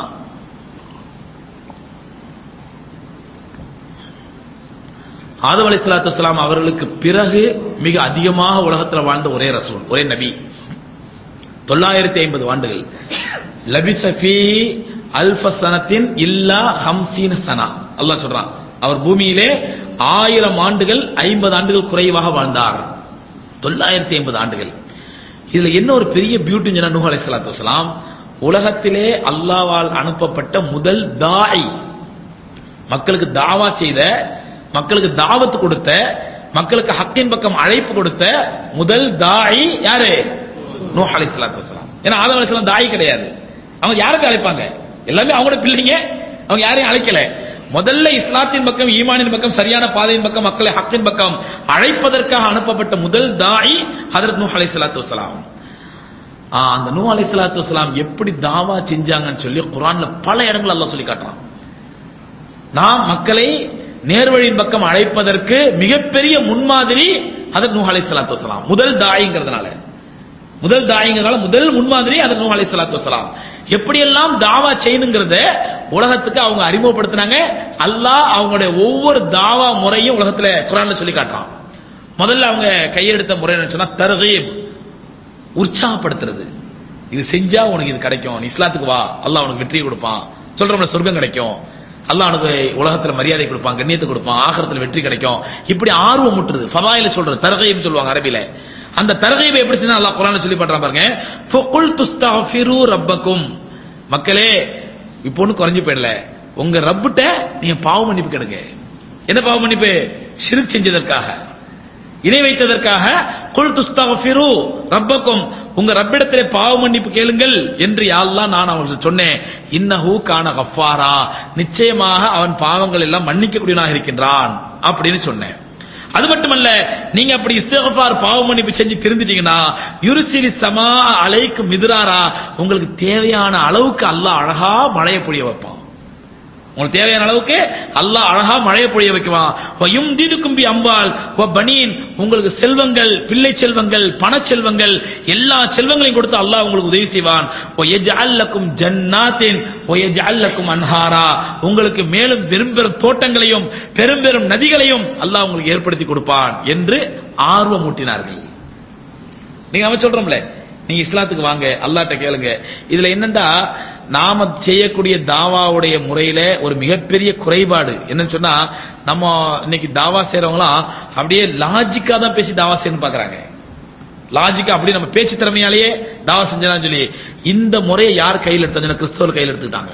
ஆதம் அலைஹிஸ்ஸலாத்து வஸலாம் அவர்களுக்கு பிறகு மிக அதிகமாக உலகத்துல வாழ்ந்த ஒரே ரசூல் ஒரே நபி தொள்ளாயிரத்தி ஐம்பது ஆண்டுகள் லபிசஃபி அல்ஃப சனத்தின் இல்லா ஹம்சீன சனா அல்லாஹ் சொல்றான் அவர் பூமியிலே ஆயிரம் ஆண்டுகள் ஐம்பது ஆண்டுகள் குறைவாக வாழ்ந்தார் தொள்ளாயிரத்தி ஐம்பது ஆண்டுகள் இதுல என்ன ஒரு பெரிய பியூட்டி சொன்னா நூஹ் அலைஹிஸ்ஸலாத்து வஸலாம் உலகத்திலே அல்லாவால் அனுப்பப்பட்ட முதல் தாய் மக்களுக்கு தாவா செய்த மக்களுக்கு தாவத்து கொடுத்த மக்களுக்கு ஹக்கின் பக்கம் அழைப்பு கொடுத்த முதல் தாய் யாரு நூஹ் அலைஹிஸ்ஸலாத்து வஸலாம் ஏன்னா ஆதம் அலைஹிஸ்ஸலாம் தாய் கிடையாது அவங்க யாருக்கு அழைப்பாங்க எல்லாமே அவங்களோட பிள்ளைங்க அவங்க யாரையும் அழைக்கல முதல்ல இஸ்லாத்தின் பக்கம் ஈமானின் பக்கம் சரியான பாதையின் பக்கம் மக்களை ஹக்கின் பக்கம் அழைப்பதற்காக அனுப்பப்பட்ட முதல் தாய் ஹதரத் நூஹ் அலைஹிஸ்ஸலாத்து வஸலாம் ஆ, அந்த நூ அலைஹிஸ்ஸலாத்து வஸலாம் எப்படி தாவா செஞ்சாங்கன்னு சொல்லி குர்ஆன்ல பல இடங்கள் அல்லாஹ் சொல்லி காட்டுறான் நாம் மக்களை நேர்வழியின் பக்கம் அழைப்பதற்கு மிகப்பெரிய முன்மாதிரி ஹதரத் நூஹ் அலைஹிஸ்ஸலாத்து வஸலாம் முதல் தாயிங்கிறதுனால முதல் தாயிங்கிறதுனால முதல் முன்மாதிரி ஹதரத் நூஹ் அலைஹிஸ்ஸலாத்து வஸலாம் எப்படியெல்லாம் தாவா செய்யணுங்கிறத உலகத்துக்கு அவங்க அறிமுகப்படுத்தினாங்க அல்லாஹ் அவங்களுடைய ஒவ்வொரு தாவா முறையும் உலகத்துல குர்ஆன்ல சொல்லி காட்டுறான் முதல்ல அவங்க கையெடுத்த முறை என்ன சொன்னா தர்கீப் உற்சாகப்படுத்துறது இது செஞ்சா உனக்கு இது கிடைக்கும் நீ இஸ்லாத்துக்கு வா அல்லாஹ் உனக்கு வெற்றி கொடுப்பான் சொல்றோம்ல சொர்க்கம் கிடைக்கும் அல்லாஹ் உனக்கு உலகத்துல மரியாதை கொடுப்பான் கண்ணியத்தை கொடுப்பான் ஆகரத்துல வெற்றி கிடைக்கும் இப்படி ஆர்வம் முட்டுறது ஃபதாயில சொல்றது தர்கீப் சொல்லுவாங்க அரபில அந்த தர்கீபை எப்படி செஞ்சா அல்லாஹ் குர்ஆன்ல சொல்லி பண்றான் பாருங்க ஃபகுல் துஸ்தஃபிரு ரப்பக்கும் மக்களே இப்போ ஒன்னும் குறைஞ்சு போயிடல உங்க ரப்பிட்ட நீங்க பாவ மன்னிப்பு கேளுங்க என்ன பாவ மன்னிப்பு ஷிர்க் செஞ்சதற்காக இணை வைத்ததற்காக குல் துஸ்தஃபிரு ரப்பக்கும் உங்க ரப்பிடத்திலே பாவ மன்னிப்பு கேளுங்கள் என்று யாரெல்லாம் நான் அவங்களுக்கு சொன்னேன் இன்னஹு கான கஃபாரா நிச்சயமாக அவன் பாவங்கள் எல்லாம் மன்னிக்கக்கூடியவனாக இருக்கின்றான் அப்படின்னு சொன்னேன் அது மட்டுமல்ல நீங்க அப்படி இஸ்திக்ஃபார் பாவ மன்னிப்பு செஞ்சு திருந்திட்டீங்கன்னா யுருசிலி சமா அலைக்கு மிதுராரா உங்களுக்கு தேவையான அளவுக்கு அல்லாஹ் அழகா மழையை பொழிய வைப்பான் உங்களுக்கு தேவையான அளவுக்கு அல்லாஹ் அழகா மழையை பொழிய வைக்குவான் வயும் தீதுக்கும்பி அம்பால் வ பனீன் உங்களுக்கு செல்வங்கள் பிள்ளை செல்வங்கள் பண செல்வங்கள் எல்லா செல்வங்களையும் கொடுத்து அல்லாஹ் உங்களுக்கு உதவி செய்வான் வ யஜ்அல்லக்கும் ஜன்னாத்தின் வ யஜ்அல்லக்கும் அன்ஹாரா உங்களுக்கு மேலும் பெரும் பெரும் தோட்டங்களையும் பெரும் பெரும் நதிகளையும் அல்லாஹ் உங்களுக்கு ஏற்படுத்தி கொடுப்பான் என்று ஆர்வம் ஊட்டினார்கள் நீங்க நம்ம சொல்றோம்ல நீங்க இஸ்லாத்துக்கு வாங்க அல்லாட்ட கேளுங்க இதுல என்னண்டா நாம செய்யக்கூடிய தாவாவுடைய முறையில ஒரு மிகப்பெரிய குறைபாடு என்னன்னு சொன்னா நம்ம இன்னைக்கு தாவா செய்யறவங்களாம் அப்படியே லாஜிக்கா தான் பேசி தாவா செய்யணும்னு பாக்குறாங்க லாஜிக்கா அப்படி நம்ம பேச்சு திறமையாலேயே தாவா செஞ்சலாம் சொல்லி இந்த முறையை யார் கையில் எடுத்தாங்க கிறிஸ்தவர் கையில் எடுத்துக்கிட்டாங்க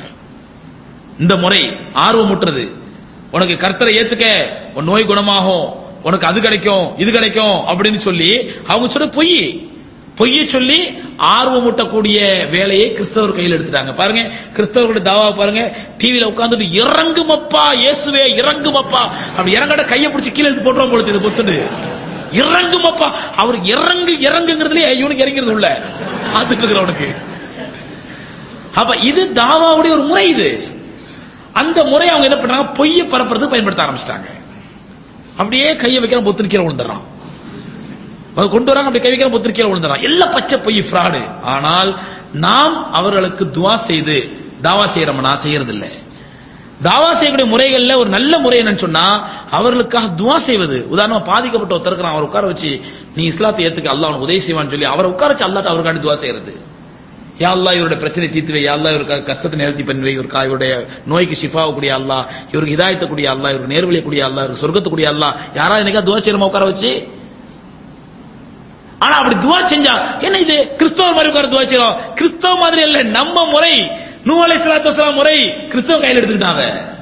இந்த முறை ஆர்வம் முட்டுறது உனக்கு கர்த்தரை ஏத்துக்க உன் நோய் குணமாகும் உனக்கு அது கிடைக்கும் இது கிடைக்கும் அப்படின்னு சொல்லி அவங்க சொல்ற பொய் பொய்யை சொல்லி ஆர்வமூட்டக்கூடிய வேலையை கிறிஸ்தவர் கையில் எடுத்துட்டாங்க பாருங்க கிறிஸ்தவர்களுடைய தாவா பாருங்க டிவியில உட்கார்ந்துட்டு இறங்குமப்பா இயேசுவே இறங்குமப்பா அப்படி இறங்கட கையை பிடிச்சி கீழே எடுத்து போட்டுருவோம் போல இது பொத்துண்டு இறங்குமப்பா அவர் இறங்கு இறங்குங்கிறதுலயே இவனுக்கு இறங்கிறது உள்ள பார்த்துட்டு இருக்கிறவனுக்கு அப்ப இது தாவாவுடைய ஒரு முறை இது அந்த முறை அவங்க என்ன பண்றாங்க பொய்யை பரப்புறதுக்கு பயன்படுத்த ஆரம்பிச்சிட்டாங்க அப்படியே கையை வைக்கிற பொத்துன்னு கீழே விழுந்துடுறான் அது கொண்டு வராங்க அப்படி கை வைக்கிற பொத்துன்னு கீழே விழுந்துடுறான் எல்லாம் பச்சை பொய் ஃப்ராடு ஆனால் நாம் அவர்களுக்கு துவா செய்து தாவா செய்யறோம்னா செய்யறது இல்லை தாவா செய்யக்கூடிய முறைகள்ல ஒரு நல்ல முறை என்னன்னு சொன்னா அவர்களுக்காக துவா செய்வது உதாரணமா பாதிக்கப்பட்ட ஒருத்தர் இருக்கிறான் அவர் உட்கார வச்சு நீ இஸ்லாத்தை ஏத்துக்க அல்லாஹ் உனக்கு உதவி செய்வான்னு சொல்லி அவரை உட்கார வச்சு அல்லாட்ட அவருக்காண்டி துவா செய்யறது யா அல்லாஹ் இவருடைய பிரச்சனை தீர்த்து வை யா அல்லாஹ் இவருக்கு கஷ்டத்தை நிறுத்தி பண்ணி வை இவருக்கு இவருடைய நோய்க்கு ஷிஃபாவை கூடிய அல்லாஹ் இவருக்கு ஹிதாயத்தை கூடிய அல்லாஹ் இவருக்கு நேர்வழியை கூடிய அல்லாஹ் இவருக்கு சொர்க்கத்தை கூடிய அல்லாஹ் யாராவது எனக்கா துவா செய்யறமா உட்கார வச்சு ஆனா அப்படி துவா செஞ்சா என்ன இது கிறிஸ்தவ மாதிரி உட்கார துவா செய்யறோம் கிறிஸ்தவ மாதிரி இல்ல நம்ம முறை நூ அலை சலாத்து வசலாம் முறை கிறிஸ்தவ கையில் எடுத்துக்கிட்டாங்க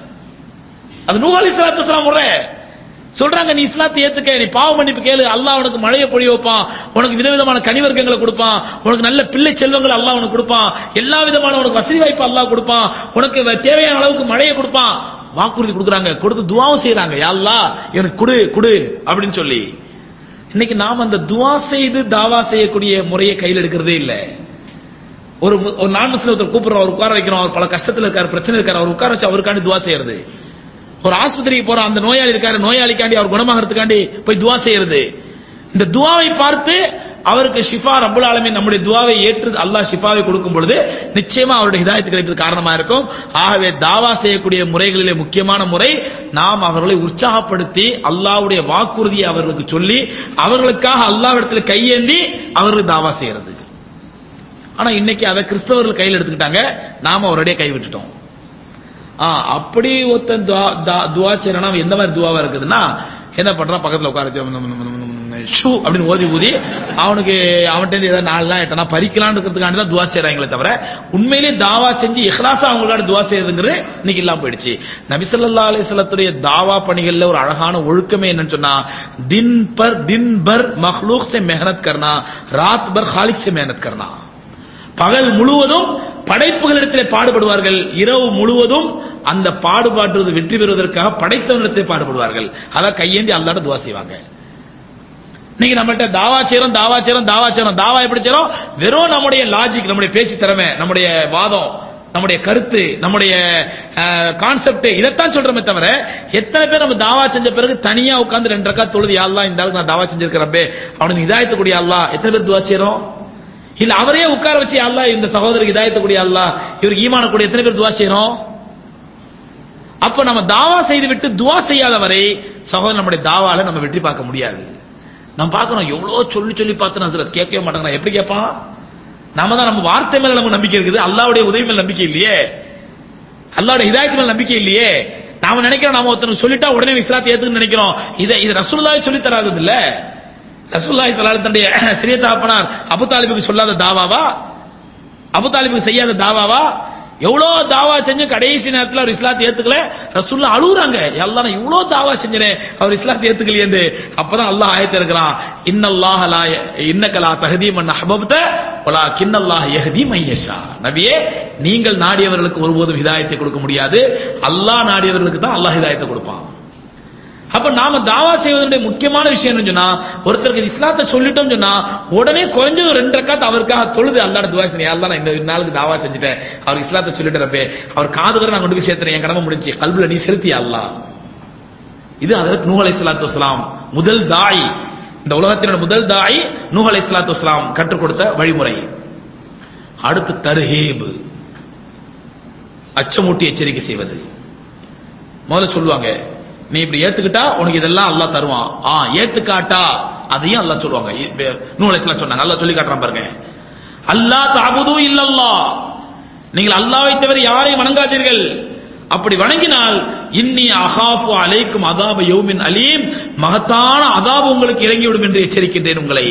அது நூ அலை சலாத்து வசலாம் முறை சொல்றாங்க நீ இஸ்லாத்தை ஏத்துக்க நீ பாவ மன்னிப்பு கேளு அல்லாஹ் உனக்கு மழையை பொழிய வைப்பான் உனக்கு விதவிதமான கனிவர்க்கங்களை கொடுப்பான் உனக்கு நல்ல பிள்ளை செல்வங்கள் அல்லாஹ் உனக்கு கொடுப்பான் எல்லா விதமான உனக்கு வசதி வாய்ப்பு அல்லாஹ் கொடுப்பான் உனக்கு தேவையான அளவுக்கு மழையை கொடுப்பான் வாக்குறுதி கொடுக்குறாங்க கொடுத்து துவாவும் செய்யறாங்க யா அல்லாஹ் எனக்கு குடு குடு அப்படின்னு சொல்லி இன்னைக்கு நாம் அந்த துவா செய்து தாவா செய்யக்கூடிய முறையை கையில் எடுக்கிறதே இல்லை ஒரு மு- ஒரு நான் முஸ்லிம் ஒருத்தர் கூப்பிடுறோம் அவர் உட்கார வைக்கிறோம் அவர் பல கஷ்டத்துல இருக்காரு பிரச்சனை இருக்காரு அவர் உட்கார வச்சு அவருக்காண்டி துவா செய்யறது ஒரு ஆஸ்பத்திரிக்கு போற அந்த நோயாளி இருக்காரு நோயாளிக்காண்டி அவர் குணமாகறதுக்காண்டி போய் துவா செய்யறது இந்த துவாவை பார்த்து அவருக்கு ஷிஃபா ரப்புல் ஆலமீன் நம்முடைய துவாவை ஏற்று அல்லாஹ் ஷிஃபாவை கொடுக்கும் பொழுது நிச்சயமா அவருடைய ஹிதாயத்து கிடைப்பது காரணமா இருக்கும் ஆகவே தாவா செய்யக்கூடிய முறைகளிலே முக்கியமான முறை நாம் அவர்களை உற்சாகப்படுத்தி அல்லாஹ்வுடைய வாக்குறுதியை அவர்களுக்கு சொல்லி அவர்களுக்காக அல்லாஹ்விடத்தில் கையேந்தி அவர்களுக்கு தாவா செய்யறது ஆனா இன்னைக்கு அதை கிறிஸ்தவர்கள் கையில் எடுத்துக்கிட்டாங்க நாம அவருடைய கை விட்டுட்டோம் ஆ அப்படி ஒருத்தன் துவா தா- துவா செய்யறானா அவன் எந்த மாதிரி துவாவா இருக்குதுன்னா என்ன பண்றான் பக்கத்துல உட்கார வச்சு நம் நம் நம் நம் நம் ஷூ அப்படின்னு ஓதி ஊதி அவனுக்கு அவன்கிட்ட இருந்து ஏதாவது நாலு நாள் எட்டனா பறிக்கலாம்னு இருக்கிறதுக்காண்டி தான் துவா செய்றாங்களே தவிர உண்மையிலேயே தாவா செஞ்சு இஹ்லாசா அவங்களுக்காக துவா செய்யறதுங்கிறது இன்னைக்கு இல்லாம போயிடுச்சு நபி ஸல்லல்லாஹு அலைஹி வஸல்லத்துடைய தாவா பணிகள்ல ஒரு அழகான ஒழுக்கமே என்னன்னு சொன்னா தின் பர் தின் பர் மஹ்லூக் से मेहनत करना रात भर खालिक से मेहनत करना பகல் முழுவதும் படைப்புகளிடத்திலே பாடுபடுவார்கள் இரவு முழுவதும் அந்த பாடுபாட்டுறது வெற்றி பெறுவதற்காக படைத்தவனிடத்திலே பாடுபடுவார்கள் அதான் கையேந்தி அல்லாட துவா செய்வாங்க நீங்க நம்மள்ட்ட தாவா செய்றோம் தாவா செய்றோம் தாவா செய்றோம் தாவா எப்படி செய்றோம் வெறும் நம்முடைய லாஜிக் நம்முடைய பேச்சு திறமை நம்முடைய வாதம் நம்முடைய கருத்து நம்முடைய கான்செப்ட் இதைத்தான் சொல்றோமே தவிர எத்தனை பேர் நம்ம தாவா செஞ்ச பிறகு தனியா உட்கார்ந்து ரெண்டு ரக்கா தொழுது யா அல்லாஹ் இந்த அளவுக்கு நான் தாவா செஞ்சிருக்கிறப்பே அவனுக்கு இதாயத்து கூடிய அல்லாஹ் எத்தனை பேர் துவா செய்றோம் இல்ல அவரே உட்கார வச்சு யா அல்லாஹ் இந்த சகோதரருக்கு இதாயத்து கூடிய அல்லாஹ் இவருக்கு ஈமான கூடிய எத்தனை பேர் துவா செய்றோம் அப்ப நம்ம தாவா செய்து விட்டு துவா செய்யாத வரை சகோதரர் நம்முடைய தாவால நம்ம வெற்றி பார்க்க முடியாது நம்ம பார்க்கறோம் எவ்வளவு சொல்லி சொல்லி பார்த்து ஹசரத் கேட்கவே மாட்டாங்க எப்படி கேட்பான் நாம தான் நம்ம வார்த்தை மேல நமக்கு நம்பிக்கை இருக்குது அல்லாவுடைய உதவி மேல நம்பிக்கை இல்லையே அல்லாவுடைய ஹிதாயத்து மேல நம்பிக்கை இல்லையே நாம நினைக்கிறோம் நாம ஒருத்தனுக்கு சொல்லிட்டா உடனே இஸ்லாத்தை ஏத்துக்கணும்னு நினைக்கிறோம் இதை இது ரசூலுல்லாஹி சொல்லி தராதது இல்ல ரசூலுல்லாஹி ஸல்லல்லாஹு அலைஹி தன்னுடைய சிறிய தகப்பனார் அபு தாலிபுக்கு சொல்லாத தாவாவா அபு தாலிபுக்கு செய்யாத தாவாவா எவ்வளவு தாவா செஞ்சு கடைசி நேரத்துல அவர் இஸ்லாத்தை ஏத்துக்கல ரசூல்லா அழுகுறாங்க எல்லாம் நான் இவ்வளவு தாவா செஞ்சனே அவர் இஸ்லாத்தை ஏத்துக்கலையே என்று அப்பதான் அல்லாஹ் ஆயத்து இருக்கிறான் இன்னல்லாஹ லா இன்னக லா தஹதி மன் அஹ்பப்த வலா கின்னல்லாஹ் யஹதி மன் யஷா நபியே நீங்கள் நாடியவர்களுக்கு ஒருபோதும் ஹிதாயத்தை கொடுக்க முடியாது அல்லாஹ் நாடியவர்களுக்கு தான் அல்லாஹ் ஹிதாயத்தை கொடுப்பான் அப்ப நாம தாவா செய்வதனுடைய முக்கியமான விஷயம் என்ன சொன்னா ஒருத்தருக்கு இஸ்லாத்தை சொல்லிட்டோம் சொன்னா உடனே குறைஞ்சது ஒரு ரெண்டு ரக்காத் அவருக்காக தொழுது அல்லாட துவா செய்ய அல்லா நான் இந்த நாளுக்கு தாவா செஞ்சுட்டேன் அவர் இஸ்லாத்தை சொல்லிட்டுறப்பே அவர் காது வரை நான் கொண்டு போய் சேர்த்துறேன் என் கடமை முடிஞ்சு கல்புல நீ செலுத்திய அல்லாஹ் இது அதற்கு நூஹ் அலைஹிஸ்ஸலாத்து வஸலாம் முதல் தாய் இந்த உலகத்தினோட முதல் தாய் நூஹ் அலைஹிஸ்ஸலாத்து வஸலாம் கற்றுக் கொடுத்த வழிமுறை அடுத்து தர்ஹீப் அச்சமூட்டி எச்சரிக்கை செய்வது முதல்ல சொல்லுவாங்க நீ இப்படி ஏத்துக்கிட்டா உனக்கு இதெல்லாம் அல்லாஹ் தருவான் ஆ ஏத்துக்காட்டா அதையும் அல்லாஹ் சொல்லுவாங்க நூலைஸ்லாம் சொன்னாங்க அல்லாஹ் சொல்லி காட்டுறான் பாருங்க அல்லாஹ் தஅபுது இல்லல்லாஹ் நீங்கள் அல்லாஹ்வை தவிர யாரையும் வணங்காதீர்கள் அப்படி வணங்கினால் இன்னி அகாஃபு அலைக்கும் அதாப யௌமின் அலீம் மகத்தான அதாபு உங்களுக்கு இறங்கிவிடும் என்று எச்சரிக்கின்றேன் உங்களை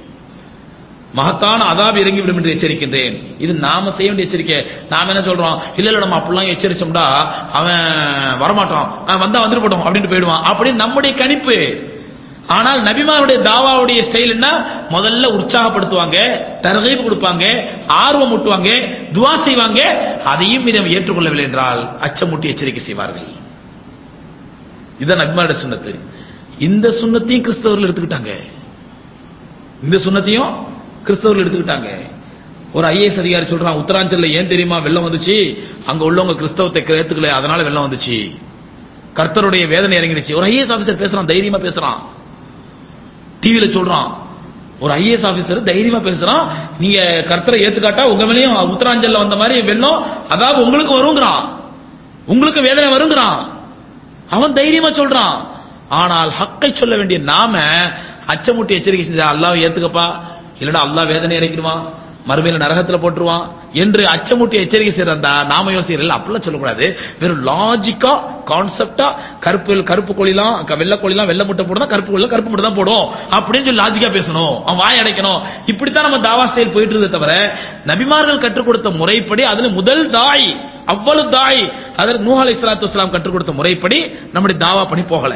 மகத்தான அதாபு இறங்கிவிடும் என்று எச்சரிக்கின்றேன் இது நாம செய்ய வேண்டிய எச்சரிக்கை நாம என்ன சொல்றோம் இல்ல இல்ல நம்ம அப்படிலாம் எச்சரிச்சோம்டா அவன் வரமாட்டான் அவன் வந்தா வந்துட்டு போட்டோம் அப்படின்ட்டு போயிடுவான் அப்படின்னு நம்முடைய கணிப்பு ஆனால் நபிமாருடைய தாவாவுடைய ஸ்டைல் என்ன முதல்ல உற்சாகப்படுத்துவாங்க தரகைப்பு கொடுப்பாங்க ஆர்வம் ஊட்டுவாங்க துவா செய்வாங்க அதையும் இதை ஏற்றுக்கொள்ளவில்லை என்றால் அச்சமூட்டி எச்சரிக்கை செய்வார்கள் இதுதான் நபிமாருடைய சுண்ணத்து இந்த சுண்ணத்தையும் கிறிஸ்தவர்கள் எடுத்துக்கிட்டாங்க இந்த சுண்ணத்தையும் கிறிஸ்தவர்கள் எடுத்துக்கிட்டாங்க ஒரு ஐஏஎஸ் அதிகாரி சொல்றான் உத்தராஞ்சல்ல ஏன் தெரியுமா வெள்ளம் வந்துச்சு அங்க உள்ளவங்க கிறிஸ்தவத்தை ஏத்துக்கல அதனால வெள்ளம் வந்துச்சு கர்த்தருடைய வேதனை இறங்கிடுச்சு ஒரு ஐஏஎஸ் ஆபீசர் பேசுறான் தைரியமா பேசுறான் டிவில சொல்றான் ஒரு ஐஏஎஸ் ஆபீசர் தைரியமா பேசுறான் நீங்க கர்த்தரை ஏத்துக்காட்டா உங்க மேலயும் உத்தராஞ்சல்ல வந்த மாதிரி வெள்ளம் அதாவது உங்களுக்கு வருங்கிறான் உங்களுக்கு வேதனை வருங்கிறான் அவன் தைரியமா சொல்றான் ஆனால் ஹக்கை சொல்ல வேண்டிய நாம அச்சமுட்டி எச்சரிக்கை செஞ்சா அல்லாஹ் ஏத்துக்கப்பா இல்லடா அல்லாஹ் வேதனை இறக்கிடுவான் மறுமையில நரகத்துல போட்டுருவான் என்று அச்சமுட்டி எச்சரிக்கை செய்யறதா நாம யோசிக்கிறோம் அப்படிலாம் சொல்லக்கூடாது வெறும் லாஜிக்கா கான்செப்டா கருப்பு கருப்பு கோழிலாம் க- வெள்ளை கோழிலாம் வெள்ளை முட்டை போடுனா கருப்பு கோழிலாம் கருப்பு முட்டை தான் போடும் அப்படின்னு சொல்லி லாஜிக்கா பேசணும் அவன் வாய் அடைக்கணும் இப்படித்தான் நம்ம தாவா ஸ்டைல் போயிட்டு இருந்தே தவிர நபிமார்கள் கற்றுக் கொடுத்த முறைப்படி அதுல முதல் தாய் அவ்வளவு தாய் அதற்கு நூஹ் அலைஹிஸ்ஸலாத்து சலாத்து வஸ்ஸலாம் கற்றுக் கொடுத்த முறைப்படி நம்முடைய தாவா பண்ணி போகல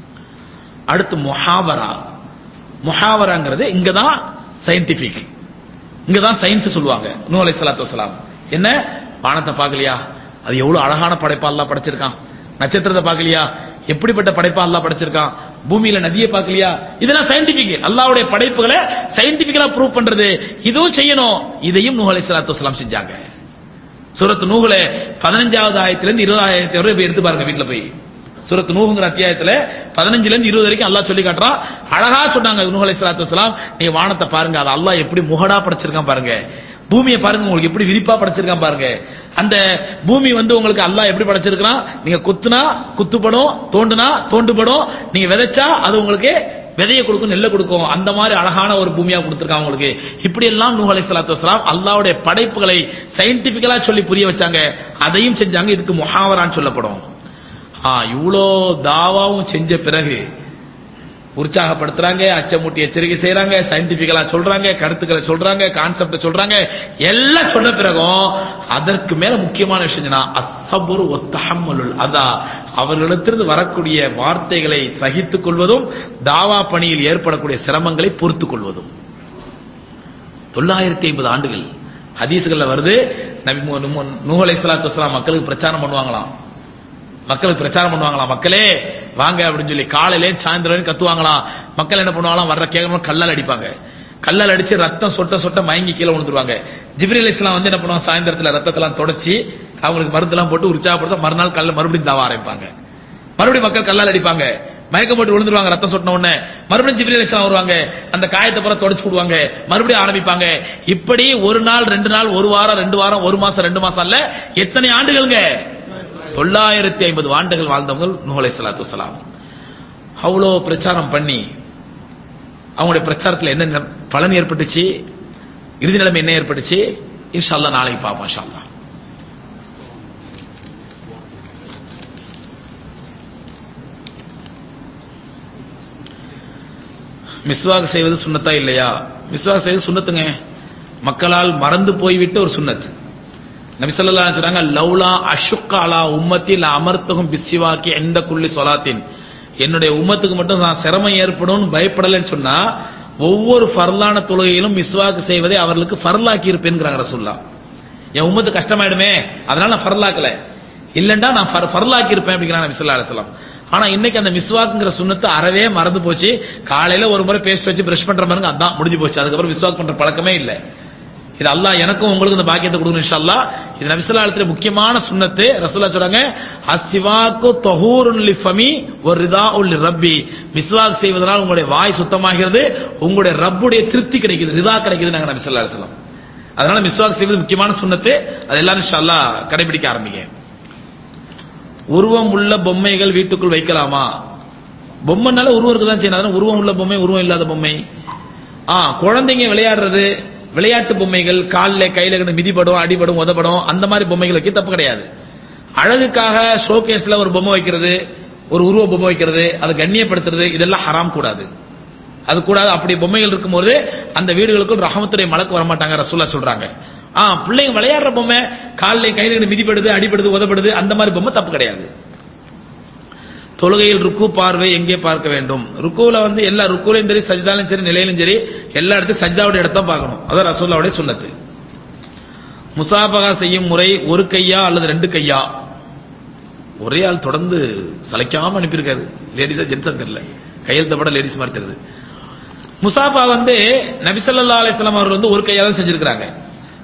அடுத்து முஹாவரா முஹாவராங்கிறது இங்கதான் சயின்டிபிக் இங்கதான் சயின்ஸ் சொல்லுவாங்க நூ அலை சலாத்து வசலாம் என்ன வானத்தை பார்க்கலையா அது எவ்வளவு அழகான படைப்பா அல்லாஹ் படைச்சிருக்கான் நட்சத்திரத்தை பார்க்கலையா எப்படிப்பட்ட படைப்பா அல்லாஹ் படைச்சிருக்கான் பூமியில நதியை பார்க்கலையா இதெல்லாம் சயின்டிபிக் அல்லாஹ்வுடைய படைப்புகளை சயின்டிபிக்கலா ப்ரூவ் பண்றது இதுவும் செய்யணும் இதையும் நூ அலை சலாத்து வசலாம் செஞ்சாங்க சூரத்து நூகுல பதினஞ்சாவது ஆயத்துல இருந்து இருபது ஆயிரத்தி வரை போய் எடுத்து பாருங்க வீட்டுல போய் சூரத்து நூகுங்கிற அத்தியாயத்துல பதினஞ்சுல இருந்து இருபது வரைக்கும் அல்லாஹ் சொல்லி காட்டுறான் அழகா சொன்னாங்க நூஹ் அலைஹிஸ்ஸலாத்து வஸலாம் நீங்க வானத்தை பாருங்க அது அல்லாஹ் எப்படி முகடா படைச்சிருக்கான் பாருங்க பூமியை பாருங்க உங்களுக்கு எப்படி விரிப்பா படைச்சிருக்கான் பாருங்க அந்த பூமி வந்து உங்களுக்கு அல்லாஹ் எப்படி படைச்சிருக்கான் நீங்க குத்துனா குத்துப்படும் தோண்டுனா தோண்டுபடும் நீங்க விதைச்சா அது உங்களுக்கு விதையை கொடுக்கும் நெல்லை கொடுக்கும் அந்த மாதிரி அழகான ஒரு பூமியா கொடுத்திருக்கான் உங்களுக்கு இப்படி எல்லாம் நூஹ் அலைஹிஸ்ஸலாத்து வஸலாம் அல்லாஹ்வுடைய படைப்புகளை சயின்டிபிக்கலா சொல்லி புரிய வச்சாங்க அதையும் செஞ்சாங்க இதுக்கு முஹாவரான்னு சொல்லப்படும் ஆ இவ்வளோ தாவாவும் செஞ்ச பிறகு உற்சாகப்படுத்துறாங்க அச்சமூட்டி எச்சரிக்கை செய்யறாங்க சயின்டிபிக்கலா சொல்றாங்க கருத்துக்களை சொல்றாங்க கான்செப்ட் சொல்றாங்க எல்லாம் சொன்ன பிறகும் அதற்கு மேல முக்கியமான விஷயம் என்ன அசபுரு ஒத்தஹம்முல் அதா அவர்களிடத்திலிருந்து வரக்கூடிய வார்த்தைகளை சகித்துக் கொள்வதும் தாவா பணியில் ஏற்படக்கூடிய சிரமங்களை பொறுத்துக் கொள்வதும் தொள்ளாயிரத்தி ஐம்பது ஆண்டுகள் ஹதீஸ்கள்ல வருது நபி நூஹ் அலைஹிஸ்ஸலாத்து வஸலாம் மக்களுக்கு பிரச்சாரம் பண்ணுவாங்களாம் மக்களுக்கு பிரச்சாரம் பண்ணுவாங்களாம் மக்களே வாங்க அப்படின்னு சொல்லி காலையிலே சாயந்தரம் வரைக்கும் கத்துவாங்களாம் மக்கள் என்ன பண்ணுவாங்களாம் வர்ற கேட்கணும் கல்லால் அடிப்பாங்க கல்லால் அடிச்சு ரத்தம் சொட்ட சொட்ட மயங்கி கீழே விழுந்துருவாங்க ஜிப்ரீல் இஸ்லாம் வந்து என்ன பண்ணுவாங்க சாயந்தரத்துல ரத்தத்தெல்லாம் தொடச்சி அவங்களுக்கு மருந்தெல்லாம் போட்டு உற்சாகப்படுத்த மறுநாள் கல்ல மறுபடியும் தாவ ஆரம்பிப்பாங்க மறுபடியும் மக்கள் கல்லால் அடிப்பாங்க மயக்கம் போட்டு விழுந்துருவாங்க ரத்தம் சொட்டின உடனே மறுபடியும் ஜிப்ரீல் இஸ்லாம் வருவாங்க அந்த காயத்தை பூரா தொடச்சு விடுவாங்க மறுபடியும் ஆரம்பிப்பாங்க இப்படி ஒரு நாள் ரெண்டு நாள் ஒரு வாரம் ரெண்டு வாரம் ஒரு மாசம் ரெண்டு மாசம் அல்ல எத்தனை ஆண்டுகள்ங்க தொள்ளாயிரத்தி ஐம்பது ஆண்டுகள் வாழ்ந்தவங்க நூலை சலாத்து வசலாம் அவ்வளோ பிரச்சாரம் பண்ணி அவங்களுடைய பிரச்சாரத்தில் என்ன ந- பலன் ஏற்பட்டுச்சு இறுதி நிலைமை என்ன ஏற்பட்டுச்சு இன்ஷா அல்லாஹ் நாளைக்கு பார்ப்போம் இன்ஷா அல்லாஹ் மிஸ்வாக் செய்வது சுன்னத்தா இல்லையா மிஸ்வாக் செய்வது சுன்னத்துங்க மக்களால் மறந்து போய்விட்ட ஒரு சுன்னத் நபி ஸல்லல்லாஹு அலைஹி சொல்றாங்க லௌலா அஷுக்க அலா உம்மத்தி ல அமர்த்தகும் பிஸ்ஸிவாக்கி எந்த குள்ளி சொலாத்தின் என்னுடைய உம்மத்துக்கு மட்டும் நான் சிரமம் ஏற்படும்னு பயப்படலைன்னு சொன்னா ஒவ்வொரு ஃபர்லான தொழுகையிலும் மிஸ்வாக் செய்வதை அவர்களுக்கு ஃபர்லாக்கி இருப்பேன்ங்கிறாங்க ரசூல்லா என் உம்மத்து கஷ்டமாயிடுமே அதனால நான் ஃபர்லாக்கல இல்லண்டா நான் ஃபர்- ஃபர்லாக்கி இருப்பேன் அப்படிங்கிறாங்க நபி ஸல்லல்லாஹு அலைஹி வஸல்லம் ஆனா இன்னைக்கு அந்த மிஸ்வாக்ங்கிற சுன்னத்து அறவே மறந்து போச்சு காலையில ஒரு முறை பேஸ்ட் வச்சு பிரஷ் பண்ற மாதிரி அதான் முடிஞ்சு போச்சு அதுக்கப்புறம் மிஸ்வாக் பண்ற பழக்கமே இல்லை இது அல்லாஹ் எனக்கும் உங்களுக்கு இந்த பாக்கியத்தை கொடுக்கணும் இன்ஷா அல்லாஹ் இது நபிசல்லாத்துல முக்கியமான சுன்னத்து ரசூலா சொல்றாங்க அஸ்ஸிவாக்கு தஹூருன் லிஃபமி ஒரு ரிதாஉல் ரப்பி மிஸ்வாக் செய்வதனால் உங்களுடைய வாய் சுத்தமாகிறது உங்களுடைய ரப்புடைய திருப்தி கிடைக்குது ரிதா கிடைக்குது நாங்க நபி ஸல்லல்லாஹு அலைஹி வஸல்லம் அதனால மிஸ்வாக் செய்வது முக்கியமான சுன்னத்து அது எல்லாரும் இன்ஷா அல்லாஹ் கடைபிடிக்க ஆரம்பிங்க உருவம் உள்ள பொம்மைகள் வீட்டுக்குள் வைக்கலாமா பொம்மைனால உருவம் இருக்குதான் செய்யணும் அதனால உருவம் உள்ள பொம்மை உருவம் இல்லாத பொம்மை ஆ குழந்தைங்க விளையாடுறது விளையாட்டு பொம்மைகள் காலில் கையில கிட்ட மிதிப்படும் அடிபடும் உதப்படும் அந்த மாதிரி பொம்மைகள் வைக்க தப்பு கிடையாது அழகுக்காக ஷோகேஸ்ல ஒரு பொம்மை வைக்கிறது ஒரு உருவ பொம்மை வைக்கிறது அதை கண்ணியப்படுத்துறது இதெல்லாம் ஹராம் கூடாது அது கூடாது அப்படி பொம்மைகள் இருக்கும்போது அந்த வீடுகளுக்குள் ரஹமத்துடைய மலக்கு வரமாட்டாங்க ரசூல்லா சொல்றாங்க ஆ பிள்ளைங்க விளையாடுற பொம்மை காலில் கையில கிட்ட மிதிப்படுது அடிபடுது உதப்படுது அந்த மாதிரி பொம்மை தப்பு கிடையாது தொழுகையில் ருக்கு பார்வை எங்கே பார்க்க வேண்டும் ருக்குல வந்து எல்லா ருக்குலையும் சரி சஜிதாலும் சரி நிலையிலும் சரி எல்லா இடத்தையும் சஜிதாவுடைய இடத்த பார்க்கணும் அதான் ரசூல்லாவுடைய சுன்னத்து முசாபகா செய்யும் முறை ஒரு கையா அல்லது ரெண்டு கையா ஒரே ஆள் தொடர்ந்து சளைக்காம அனுப்பியிருக்காரு லேடிஸா ஜென்ஸா தெரியல கையெழுத்த பட லேடிஸ் மாதிரி தெரியுது முசாஃபா வந்து நபிசல்லா அலிஸ்லாம் அவர்கள் வந்து ஒரு கையா தான் செஞ்சிருக்காங்க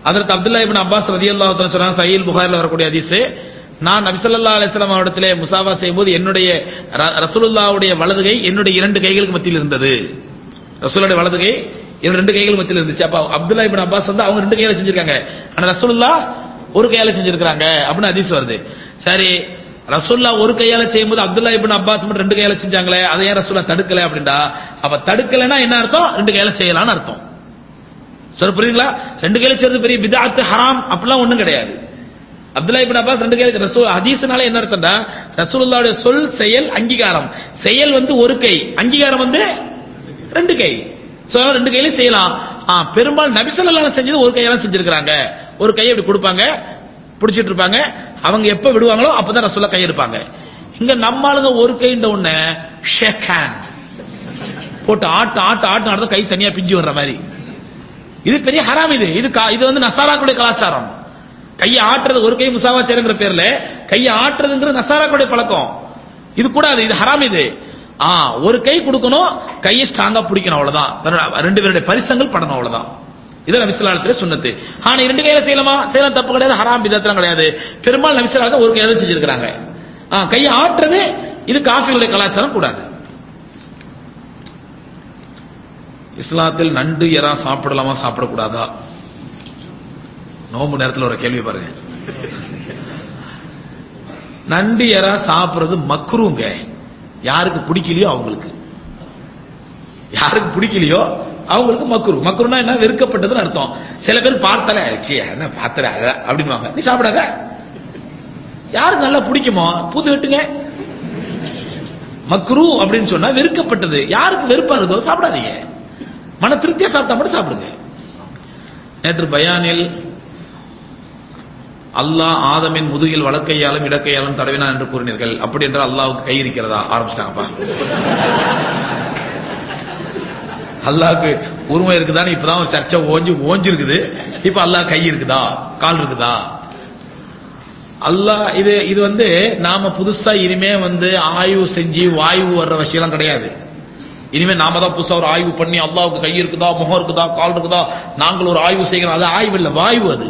அதற்கு அப்துல்லா இப்னு அப்பாஸ் ரதியல்லாஹு தஆலா சொல்றாங்க சஹீல் புகாரில வரக்கூடிய ஹதீஸ் நான் நபி ஸல்லல்லாஹு அலைஹி வஸல்லம் அவரிடத்திலே முசாவா செய்யும்போது என்னுடைய ர- ரசூலுல்லாஹ்வுடைய வலது கை என்னுடைய இரண்டு கைகளுக்கு மத்தியில் இருந்தது ரசூலுடைய வலது கை என்னுடைய ரெண்டு கைகள் மத்தியில் இருந்துச்சு அப்ப அப்துல்லா இப்னு அப்பாஸ் வந்து அவங்க ரெண்டு கையால செஞ்சிருக்காங்க ஆனா ரசூலுல்லாஹ் ஒரு கையால செஞ்சிருக்காங்க அப்படின்னு ஹதீஸ் வருது சரி ரசூல்லா ஒரு கையால செய்யும்போது அப்துல்லா இப்னு அப்பாஸ் மட்டும் ரெண்டு கையால செஞ்சாங்களே அதை ஏன் ரசூல்லா தடுக்கல அப்படின்டா அப்ப தடுக்கலைன்னா என்ன அர்த்தம் ரெண்டு கையால செய்யலாம்னு அர்த்தம் சொல்ல புரியுதுங்களா ரெண்டு கையில சேர்ந்து பெரிய பிதாத்து ஹராம் அப்படிலாம் ஒண்ணும் கிடையாது அப்துல்லா இப்னு அப்பாஸ் ரெண்டு கையில ரசூல் ஹதீஸ்னால என்ன அர்த்தம்டா ரசூலுல்லாஹ்வுடைய சொல் செயல் அங்கீகாரம் செயல் வந்து ஒரு கை அங்கீகாரம் வந்து ரெண்டு கை சோ அதனால ரெண்டு கையில செய்யலாம் ஆ, பெரும்பாலும் நபி ஸல்லல்லாஹு அலைஹி செஞ்சது ஒரு கையால செஞ்சிருக்காங்க ஒரு கையை இப்படி கொடுப்பாங்க பிடிச்சிட்டு இருப்பாங்க அவங்க எப்ப விடுவாங்களோ அப்பதான் ரசூல்லா கை எடுப்பாங்க இங்க நம்ம ஆளுங்க ஒரு கைன்ற உடனே ஷேக் ஹேண்ட் போட்டு ஆட்டு ஆட்டு ஆட்டு ஆடுறது கை தனியா பிஞ்சு வர்ற மாதிரி இது பெரிய ஹராம் இது இது கா- இது வந்து நசாராக்களுடைய கலாச்சாரம் கையை ஆட்டுறது ஒரு கை முசாவாச்சாரங்கிற பேர்ல கையை ஆட்டுறதுங்கிறது நசாராக்களுடைய பழக்கம் இது கூடாது இது ஹராம் இது ஆ ஒரு கை கொடுக்கணும் கையை ஸ்ட்ராங்கா பிடிக்கணும் அவ்வளவுதான் தன்னோட ரெண்டு பேருடைய பரிசங்கள் படணும் அவ்வளவுதான் இது நபிசலாலத்துல சுண்ணத்து ஆனா இரண்டு கையில செய்யலாமா செய்யலாம் தப்பு கிடையாது ஹராம் விதத்தெல்லாம் கிடையாது பெரும்பாலும் நபிசலாலத்தை ஒரு கையில செஞ்சிருக்கிறாங்க ஆ கையை ஆட்டுறது இது காஃபிகளுடைய கலாச்சாரம் கூடாது இஸ்லாத்தில் நண்டு எறா சாப்பிடலாமா சாப்பிடக்கூடாதா நோம்பு நேரத்தில் ஒரு கேள்வி பாருங்க நண்டு எறா சாப்பிடுறது மக்ரூங்க யாருக்கு பிடிக்கலையோ அவங்களுக்கு யாருக்கு பிடிக்கலையோ அவங்களுக்கு மக்ரு மக்ருனா என்ன வெறுக்கப்பட்டதுன்னு அர்த்தம் சில பேர் பார்த்தல சீ என்ன பார்த்தல அப்படின்வாங்க நீ சாப்பிடாத யாருக்கு நல்லா பிடிக்குமோ புது வெட்டுங்க மக்ரு அப்படின்னு சொன்னா வெறுக்கப்பட்டது யாருக்கு வெறுப்பா இருந்தோ சாப்பிடாதீங்க மன திருப்தியா சாப்பிட்டா மட்டும் சாப்பிடுங்க நேற்று பயானில் அல்லாஹ் ஆதமின் முதுகில் வலக்கையாலும் இடக்கையாலும் தடவினான் என்று கூறினீர்கள் அப்படி என்றால் அல்லாஹ்வுக்கு கை இருக்கிறதா ஆரம்பிச்சிட்டாங்கப்பா அல்லாஹ்க்கு உரிமை இருக்குதான்னு இப்பதான் ஒரு சர்ச்சை ஓஞ்சி ஓஞ்சிருக்குது இப்ப அல்லாஹ் கை இருக்குதா கால் இருக்குதா அல்லாஹ் இது இது வந்து நாம புதுசா இனிமே வந்து ஆய்வு செஞ்சு வாய்வு வர்ற விஷயம்லாம் கிடையாது இனிமே நாம தான் புதுசா ஒரு ஆய்வு பண்ணி அல்லாஹ்வுக்கு கை இருக்குதா முகம் இருக்குதா கால் இருக்குதா நாங்கள் ஒரு ஆய்வு செய்யணும் அது ஆய்வு இல்ல வாய்வு அது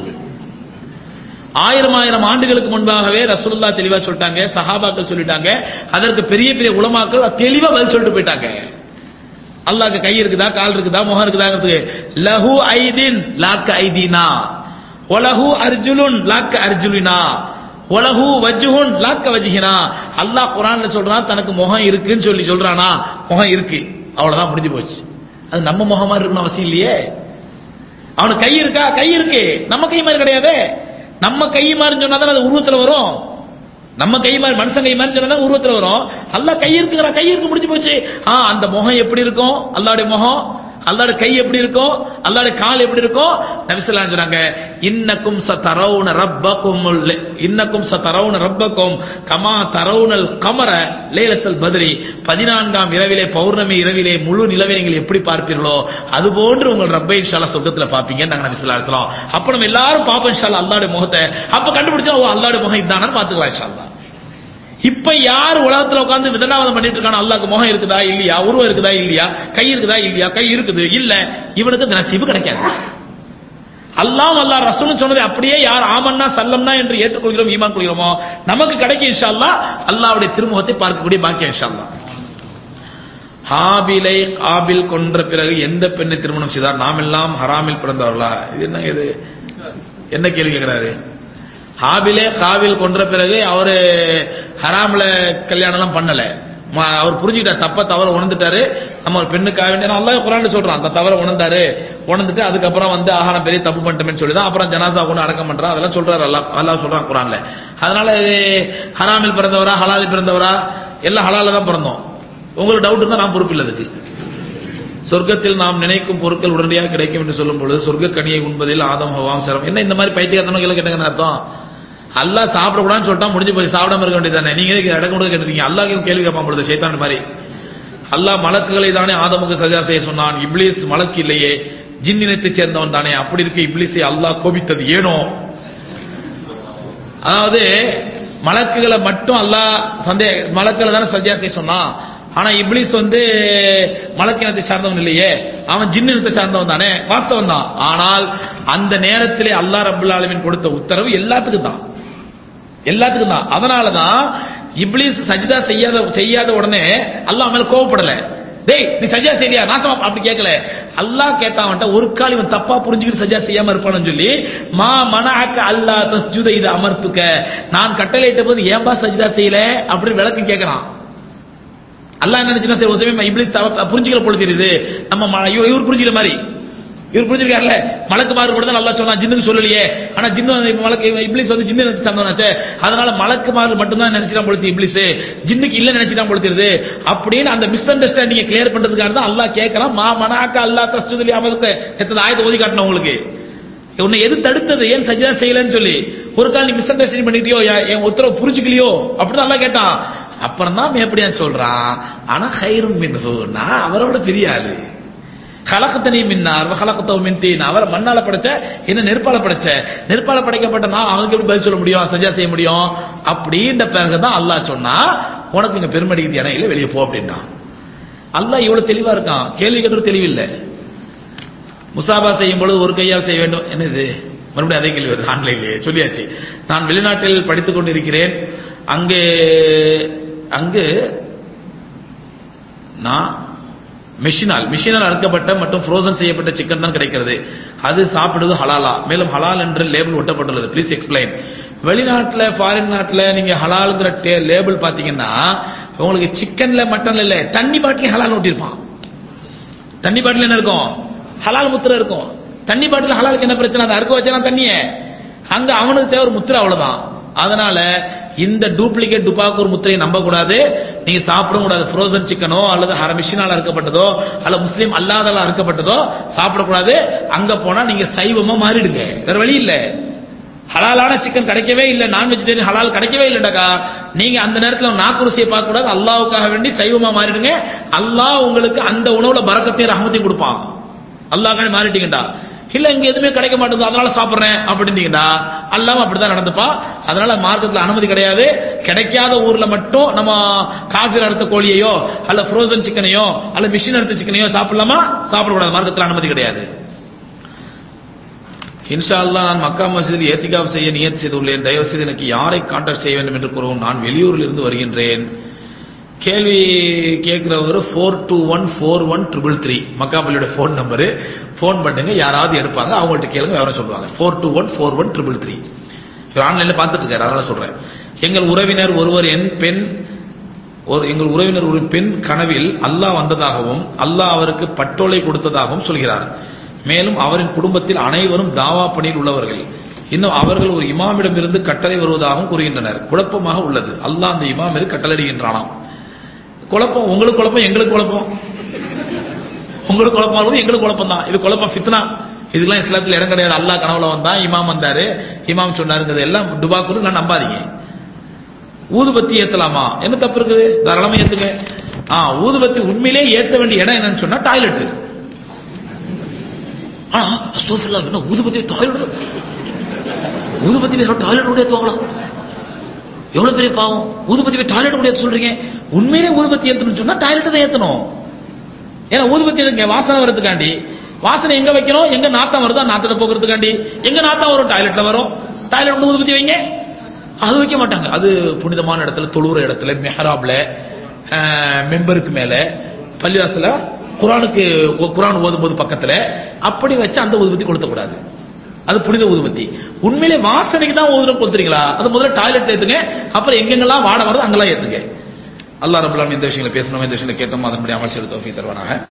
ஆயிரம் ஆயிரம் ஆண்டுகளுக்கு முன்பாகவே ரசூலுல்லாஹ் தெளிவா சொல்லிட்டாங்க சஹாபாக்கள் சொல்லிட்டாங்க அதற்கு பெரிய பெரிய உலமாக்கள் தெளிவா பதில் சொல்லிட்டு போயிட்டாங்க அல்லாஹ்க்கு கை இருக்குதா கால் இருக்குதா முகம் இருக்குதாங்கிறதுக்கு லஹு ஐதின் லாக்க ஐதீனா ஒலஹு அர்ஜுலுன் லாக்க அர்ஜுலினா ஒலஹு வஜ்ஹுன் லாக்க வஜ்ஹினா அல்லாஹ் குர்ஆன்ல சொல்றான் தனக்கு முகம் இருக்குன்னு சொல்லி சொல்றானா முகம் இருக்கு அவ்வளவுதான் முடிஞ்சு போச்சு அது நம்ம முகம் மாதிரி இருக்கணும் அவசியம் இல்லையே அவனுக்கு கை இருக்கா கை இருக்கு நம்ம கை மாதிரி கிடையாது நம்ம கை மாதிரி சொன்னா தான் அது உருவத்துல வரும் நம்ம கை மாதிரி மனுஷன் கை மாதிரி சொன்னா தான் உருவத்துல வரும் அல்லாஹ் கை இருக்குங்கிற கை இருக்கு முடிஞ்சு போச்சு ஆ அந்த முகம் எப்படி இருக்கும் அல்லாஹ்வுடைய முகம் அல்லாஹ்வுடைய கை எப்படி இருக்கும் அல்லாஹ்வுடைய கால் எப்படி இருக்கும் நபி ஸல்லல்லாஹு அலைஹி சொன்னாங்க இன்னக்கும் சதரவுன ரப்பக்கும் இன்னக்கும் சதரவுன ரப்பக்கும் கமா தரவுனல் கமர லைலத்துல் பத்ரி பதினான்காம் இரவிலே பௌர்ணமி இரவிலே முழு நிலவை நீங்கள் எப்படி பார்ப்பீர்களோ அது போன்று உங்கள் ரப்பை இன்ஷால்லா சொர்க்கத்துல பாப்பீங்க நாங்க நபி ஸல்லல்லாஹு அலைஹி வஸல்லம் அப்ப நம்ம எல்லாரும் பாப்போம் இன்ஷால்லா அல்லாஹ்வுடைய முகத்தை அப்ப கண்டுபிடிச்சா ஓ அல்லாஹ்வுடைய முகம் இதானு பாத்துக்கலாம் இன்ஷால்லா இப்ப யார் உலகத்துல உட்கார்ந்து விதண்டாவதம் பண்ணிட்டு இருக்கானோ அல்லாஹ்க்கு முகம் இருக்குதா இல்லையா உருவம் இருக்குதா இல்லையா கை இருக்குதா இல்லையா கை இருக்குது இல்ல இவனுக்கு இந்த நசீபு கிடைக்காது அல்லாஹ் அல்லாஹ் ரசூலும் சொன்னதை அப்படியே யார் ஆமன்னா சல்லம்னா என்று ஏற்றுக்கொள்கிறோம் ஈமான் கொள்கிறோமோ நமக்கு கிடைக்கும் இன்ஷா அல்லாஹ் அல்லாஹ்வுடைய திருமுகத்தை பார்க்கக்கூடிய பாக்கியம் இன்ஷா அல்லாஹ் ஹாபிலை காபில் கொன்ற பிறகு எந்த பெண்ணை திருமணம் செய்தார் நாம் எல்லாம் ஹராமில் பிறந்தவர்களா இது என்ன இது என்ன கேள்வி கேட்கிறாரு ஹாபிலே காபில் கொன்ற பிறகு அவரு ஹராம்ல கல்யாணம் எல்லாம் பண்ணல ம- அவர் புரிஞ்சுக்கிட்டார் தப்ப தவற உணர்ந்துட்டாரு நம்ம ஒரு பெண்ணுக்காக வேண்டிய அல்லாஹ் குரான் சொல்றான் அந்த தவற உணர்ந்தாரு உணர்ந்துட்டு அதுக்கப்புறம் வந்து ஆஹா நான் பெரிய தப்பு பண்ணிட்டேன்னு சொல்லி தான் அப்புறம் ஜனாசா கொண்டு அடக்கம் பண்றான் அதெல்லாம் சொல்றாரு அல்லாஹ் அல்லாஹ் சொல்றான் குரான்ல அதனால இது ஹராமில் பிறந்தவரா ஹலாலில் பிறந்தவரா எல்லாம் ஹலால தான் பிறந்தோம் உங்களுக்கு டவுட் இருந்தா நான் பொறுப்பில்லை அதுக்கு சொர்க்கத்தில் நாம் நினைக்கும் பொருட்கள் உடனடியாக கிடைக்கும் என்று சொல்லும் பொழுது சொர்க்க கனியை உண்பதில் ஆதம் ஹவாம் சரம் என்ன இந்த மாதிரி பைத்தியக்காரத்தனம் கேள்வி கேட்டங்கன்னு அர்த்தம் அல்லாஹ் சாப்பிடக்கூடாதுன்னு சொல்லிட்டா முடிஞ்சு போய் சாப்பிடாம இருக்க வேண்டியதானே நீங்க எதுக்கு அடக்க முடியாது கேட்டிருக்கீங்க அல்லாஹ் கேள்வி கேட்பான் பொழுது சைத்தான் மாதிரி அல்லாஹ் மலக்குகளை தானே ஆதமுக்கு சஜா செய்ய சொன்னான் இப்லீஸ் மலக்கு இல்லையே ஜின் இனத்தைச் சேர்ந்தவன் தானே அப்படி இருக்க இப்லீஸை அல்லாஹ் கோபித்தது ஏனோ அதாவது மலக்குகளை மட்டும் அல்லாஹ் சந்தே மலக்களை தானே சஜா செய்ய சொன்னான் ஆனா இப்லீஸ் வந்து மலக்கினத்தை சார்ந்தவன் இல்லையே அவன் ஜின்னினத்தை சார்ந்தவன் தானே வாஸ்தவன் தான் ஆனால் அந்த நேரத்திலே அல்லாஹ் ரப்பல் ஆலமீன் கொடுத்த உத்தரவு எல்லாத்துக்கும் தான் எல்லாத்துக்கும் தான் அதனால தான் இப்லீஸ் சஜிதா செய்யாத செய்யாத உடனே அல்லாஹ் மேல கோவப்படல டேய் நீ சஜா செய்யலையா நாசமா அப்படி கேட்கல அல்லாஹ் கேட்டான்ட்ட ஒரு கால் இவன் தப்பா புரிஞ்சுக்கிட்டு சஜா செய்யாம இருப்பான்னு சொல்லி மா மனஅக்க அல்லாஹ் தஸ்ஜுத இது அமர்த்துக்க நான் கட்டளையிட்ட போது ஏன்பா சஜிதா செய்யல அப்படின்னு விளக்கு கேட்கறான் அல்லாஹ் என்ன நினைச்சுன்னா சரி ஒரு சமயம் இப்லீஸ் தவ- புரிஞ்சுக்கிற பொழுது தெரியுது நம்ம ம- இவர் இவர் புரிஞ்சுக்கிற மாதிரி இவர் புரிஞ்சிருக்காருல்ல மலக்கு மாறு கூட தான் நல்லா சொன்னா ஜின்னுக்கு சொல்லலையே ஆனா ஜின்னு வந்து இப்ப மலக்கு இப்லீஸ் வந்து ஜின்னு சந்தனாச்சே அதனால மலக்கு மாறு மட்டும் தான் நினைச்சிட்டான் பொழுது இப்லீஸ் ஜின்னுக்கு இல்ல நினைச்சிட்டான் பொழுது அப்படின்னு அந்த மிஸ் அண்டர்ஸ்டாண்டிங்க கிளியர் பண்றதுக்காக தான் அல்லாஹ் கேட்கறான் மா மனாக்கா அல்லாஹ் தஸ்துதலி அமதத்தை எத்தனை ஆயத்தை ஓதி காட்டணும் உங்களுக்கு உன்னை எது தடுத்தது ஏன் சஜிதா செய்யலன்னு சொல்லி ஒரு கால் நீ மிஸ் அண்டர்ஸ்டாண்டிங் பண்ணிட்டியோ என் என் உத்தரவு புரிஞ்சுக்கலையோ அப்படின்னு அல்லாஹ் கேட்டான் அப்புறம் தான் எப்படியா சொல்றான் ஆனா ஹைரும் மின்ஹு நான் அவரோட பெரிய ஆளு கலகத்தனி மின்னார் கலகத்தவ மின் தீன் அவரை மண்ணால படைச்ச என்ன நெருப்பால படைச்ச நெருப்பால படைக்கப்பட்ட நான் அவனுக்கு எப்படி பதில் சொல்ல முடியும் சஜா செய்ய முடியும் அப்படின்ற பிறகுதான் அல்லாஹ் சொன்னா உனக்கு இங்க பெருமடிக்கு இடம் இல்லை வெளியே போ அப்படின்ட்டான் அல்லாஹ் இவ்வளவு தெளிவா இருக்கான் கேள்வி கேட்டு தெளிவில்லை முசாபா செய்யும் பொழுது ஒரு கையால் செய்ய வேண்டும் என்னது மறுபடியும் அதே கேள்வி வருது ஆன்லைன்லயே சொல்லியாச்சு நான் வெளிநாட்டில் படித்துக் கொண்டிருக்கிறேன் அங்கே அங்கு நான் மெஷினால் மெஷினால் அறுக்கப்பட்ட மற்றும் ஃப்ரோசன் செய்யப்பட்ட சிக்கன் தான் கிடைக்கிறது அது சாப்பிடுவது ஹலாலா மேலும் ஹலால் என்ற லேபிள் ஒட்டப்பட்டுள்ளது ப்ளீஸ் எக்ஸ்பிளைன் வெளிநாட்டுல ஃபாரின் நாட்டுல நீங்க ஹலால்ங்கிற லேபிள் பாத்தீங்கன்னா உங்களுக்கு சிக்கன்ல மட்டன்ல இல்ல தண்ணி பாட்டிலே ஹலால் ஒட்டியிருப்பான் தண்ணி பாட்டில் என்ன இருக்கும் ஹலால் முத்திரை இருக்கும் தண்ணி பாட்டில் ஹலாலுக்கு என்ன பிரச்சனை அதை அறுக்க வச்சா தண்ணிய அங்க அவனுக்கு தேவை ஒரு முத்திரை அவ்வளவுதான் அதனால இந்த டூப்ளிகேட் டுபாக்கூர் முத்திரையை நம்ப கூடாது நீங்க சாப்பிடவும் கூடாது ஃப்ரோசன் சிக்கனோ அல்லது ஹர மிஷினால அறுக்கப்பட்டதோ அல்ல முஸ்லீம் அல்லாதல அறுக்கப்பட்டதோ சாப்பிடக்கூடாது அங்க போனா நீங்க சைவமா மாறிடுங்க வேற வழி இல்ல ஹலாலான சிக்கன் கிடைக்கவே இல்ல நான் வெஜிடேரியன் ஹலால் கிடைக்கவே இல்லடாக்கா நீங்க அந்த நேரத்துல நாக்குருசியை பார்க்க கூடாது அல்லாவுக்காக வேண்டி சைவமா மாறிடுங்க அல்லாஹ் உங்களுக்கு அந்த உணவுல பரக்கத்தையும் ரஹமத்தையும் கொடுப்பான் அல்லாஹ் மாறிட்டீங்கடா இல்ல இங்க எதுவுமே கிடைக்க மாட்டேங்குது அதனால சாப்பிடுறேன் அப்படின்னீங்கடா அல்லாம அப்படிதான் நடந்துப்பா அதனால மார்க்கத்துல அனுமதி கிடையாது கிடைக்காத ஊர்ல மட்டும் நம்ம காஃபி அறுத்த கோழியையோ அல்ல ஃப்ரோசன் சிக்கனையோ அல்ல மிஷின் அறுத்த சிக்கனையோ சாப்பிடலாமா சாப்பிடக்கூடாது மார்க்கத்துல அனுமதி கிடையாது இன்ஷா அல்லாஹ் நான் மக்கா மஸ்ஜிதில் ஏத்திகாப் செய்ய நியத் செய்துள்ளேன் தயவு செய்து எனக்கு யாரை கான்டாக்ட் செய்ய வேண்டும் என்று கூறவும் நான் வெளியூரில் இருந்து வருகின்றேன் கேள்வி கேட்கிறவர் four two one four one triple three மக்காபள்ளியோட ஃபோன் நம்பரு ஃபோன் பண்ணுங்க யாராவது எடுப்பாங்க அவங்கள்ட்ட கேளுங்க விவரம் சொல்லுவாங்க four two one four one triple three இவர் ஆன்லைன்ல பார்த்துட்டு இருக்காரு அதனால சொல்றேன் எங்கள் உறவினர் ஒருவர் என் பெண் ஒரு எங்கள் உறவினர் ஒரு பெண் கனவில் அல்லாஹ் வந்ததாகவும் அல்லாஹ் அவருக்கு பட்டோலை கொடுத்ததாகவும் சொல்கிறார் மேலும் அவரின் குடும்பத்தில் அனைவரும் தாவா பணியில் உள்ளவர்கள் இன்னும் அவர்கள் ஒரு இமாமிடமிருந்து கட்டளை வருவதாகவும் கூறுகின்றனர் குழப்பமாக உள்ளது அல்லாஹ் அந்த இமாமிற்கு கட்டளையிடுகின்றானாம் குழப்பம் உங்களுக்கு குழப்பம் எங்களுக்கு குழப்பம் உங்களுக்கு குழப்பம் ஆகுது எங்களுக்கு குழப்பம் தான் இது குழப்பம் ஃபித்னா இதுக்கெல்லாம் இஸ்லாத்துல இடம் கிடையாது அல்லாஹ் கனவுல வந்தான் இமாம் வந்தாரு இமாம் சொன்னாருங்கிறது எல்லாம் டுபாக்குன்னு நான் நம்பாதீங்க ஊதுபத்தி ஏத்தலாமா என்ன தப்பு இருக்குது தாராளமா ஏத்துங்க ஆ ஊதுபத்தி உண்மையிலே ஏத்த வேண்டிய இடம் என்னன்னு சொன்னா டாய்லெட் ஆனா அஸ்தோஃபில்லா என்ன ஊதுபத்தி டாய்லெட் ஊதுபத்தி டாய்லெட் கூட ஏத்துவாங்களா எவ்வளவு பெரிய பாவம் ஊதுபத்தி போய் டாய்லெட் கூட ஏத்த சொல்றீங்க உண்மையிலே ஊதுபத்தி ஏத்தணும்னு சொன்னா டாய்லெட் தான் ஏத்தணும் ஏன்னா ஊதுபத்தி எதுங்க வாசனை வர்றதுக்காண்டி வாசனை எங்க வைக்கணும் எங்க நாத்தம் வருதோ நாத்தத்தை போக்குறதுக்காண்டி எங்க நாத்தம் வரும் டாய்லெட்ல வரும் டாய்லெட் ஊதுபத்தி வைங்க அது வைக்க மாட்டாங்க அது புனிதமான இடத்துல தொழுற இடத்துல மெஹராப்ல மெம்பருக்கு மேல பள்ளிவாசல குரானுக்கு குரான் ஓதும் போது பக்கத்துல அப்படி வச்சு அந்த ஊதுபத்தி கொளுத்த கூடாது அது புனித ஊதுபத்தி உண்மையிலே வாசனைக்கு தான் ஊதுரம் கொளுத்துறீங்களா அது முதல்ல டாய்லெட் ஏத்துங்க அப்புறம் எங்கெங்கெல்லாம் வாட வருது அங்கெல்லாம் ஏத்துங்க அல்லாஹ் ரபுல்லாம் இந்த விஷயங்களை பேசணும் இந்த விஷயங்களை கேட்டோம் அதன்படி அமல் செய்து தோஃபி தருவானாக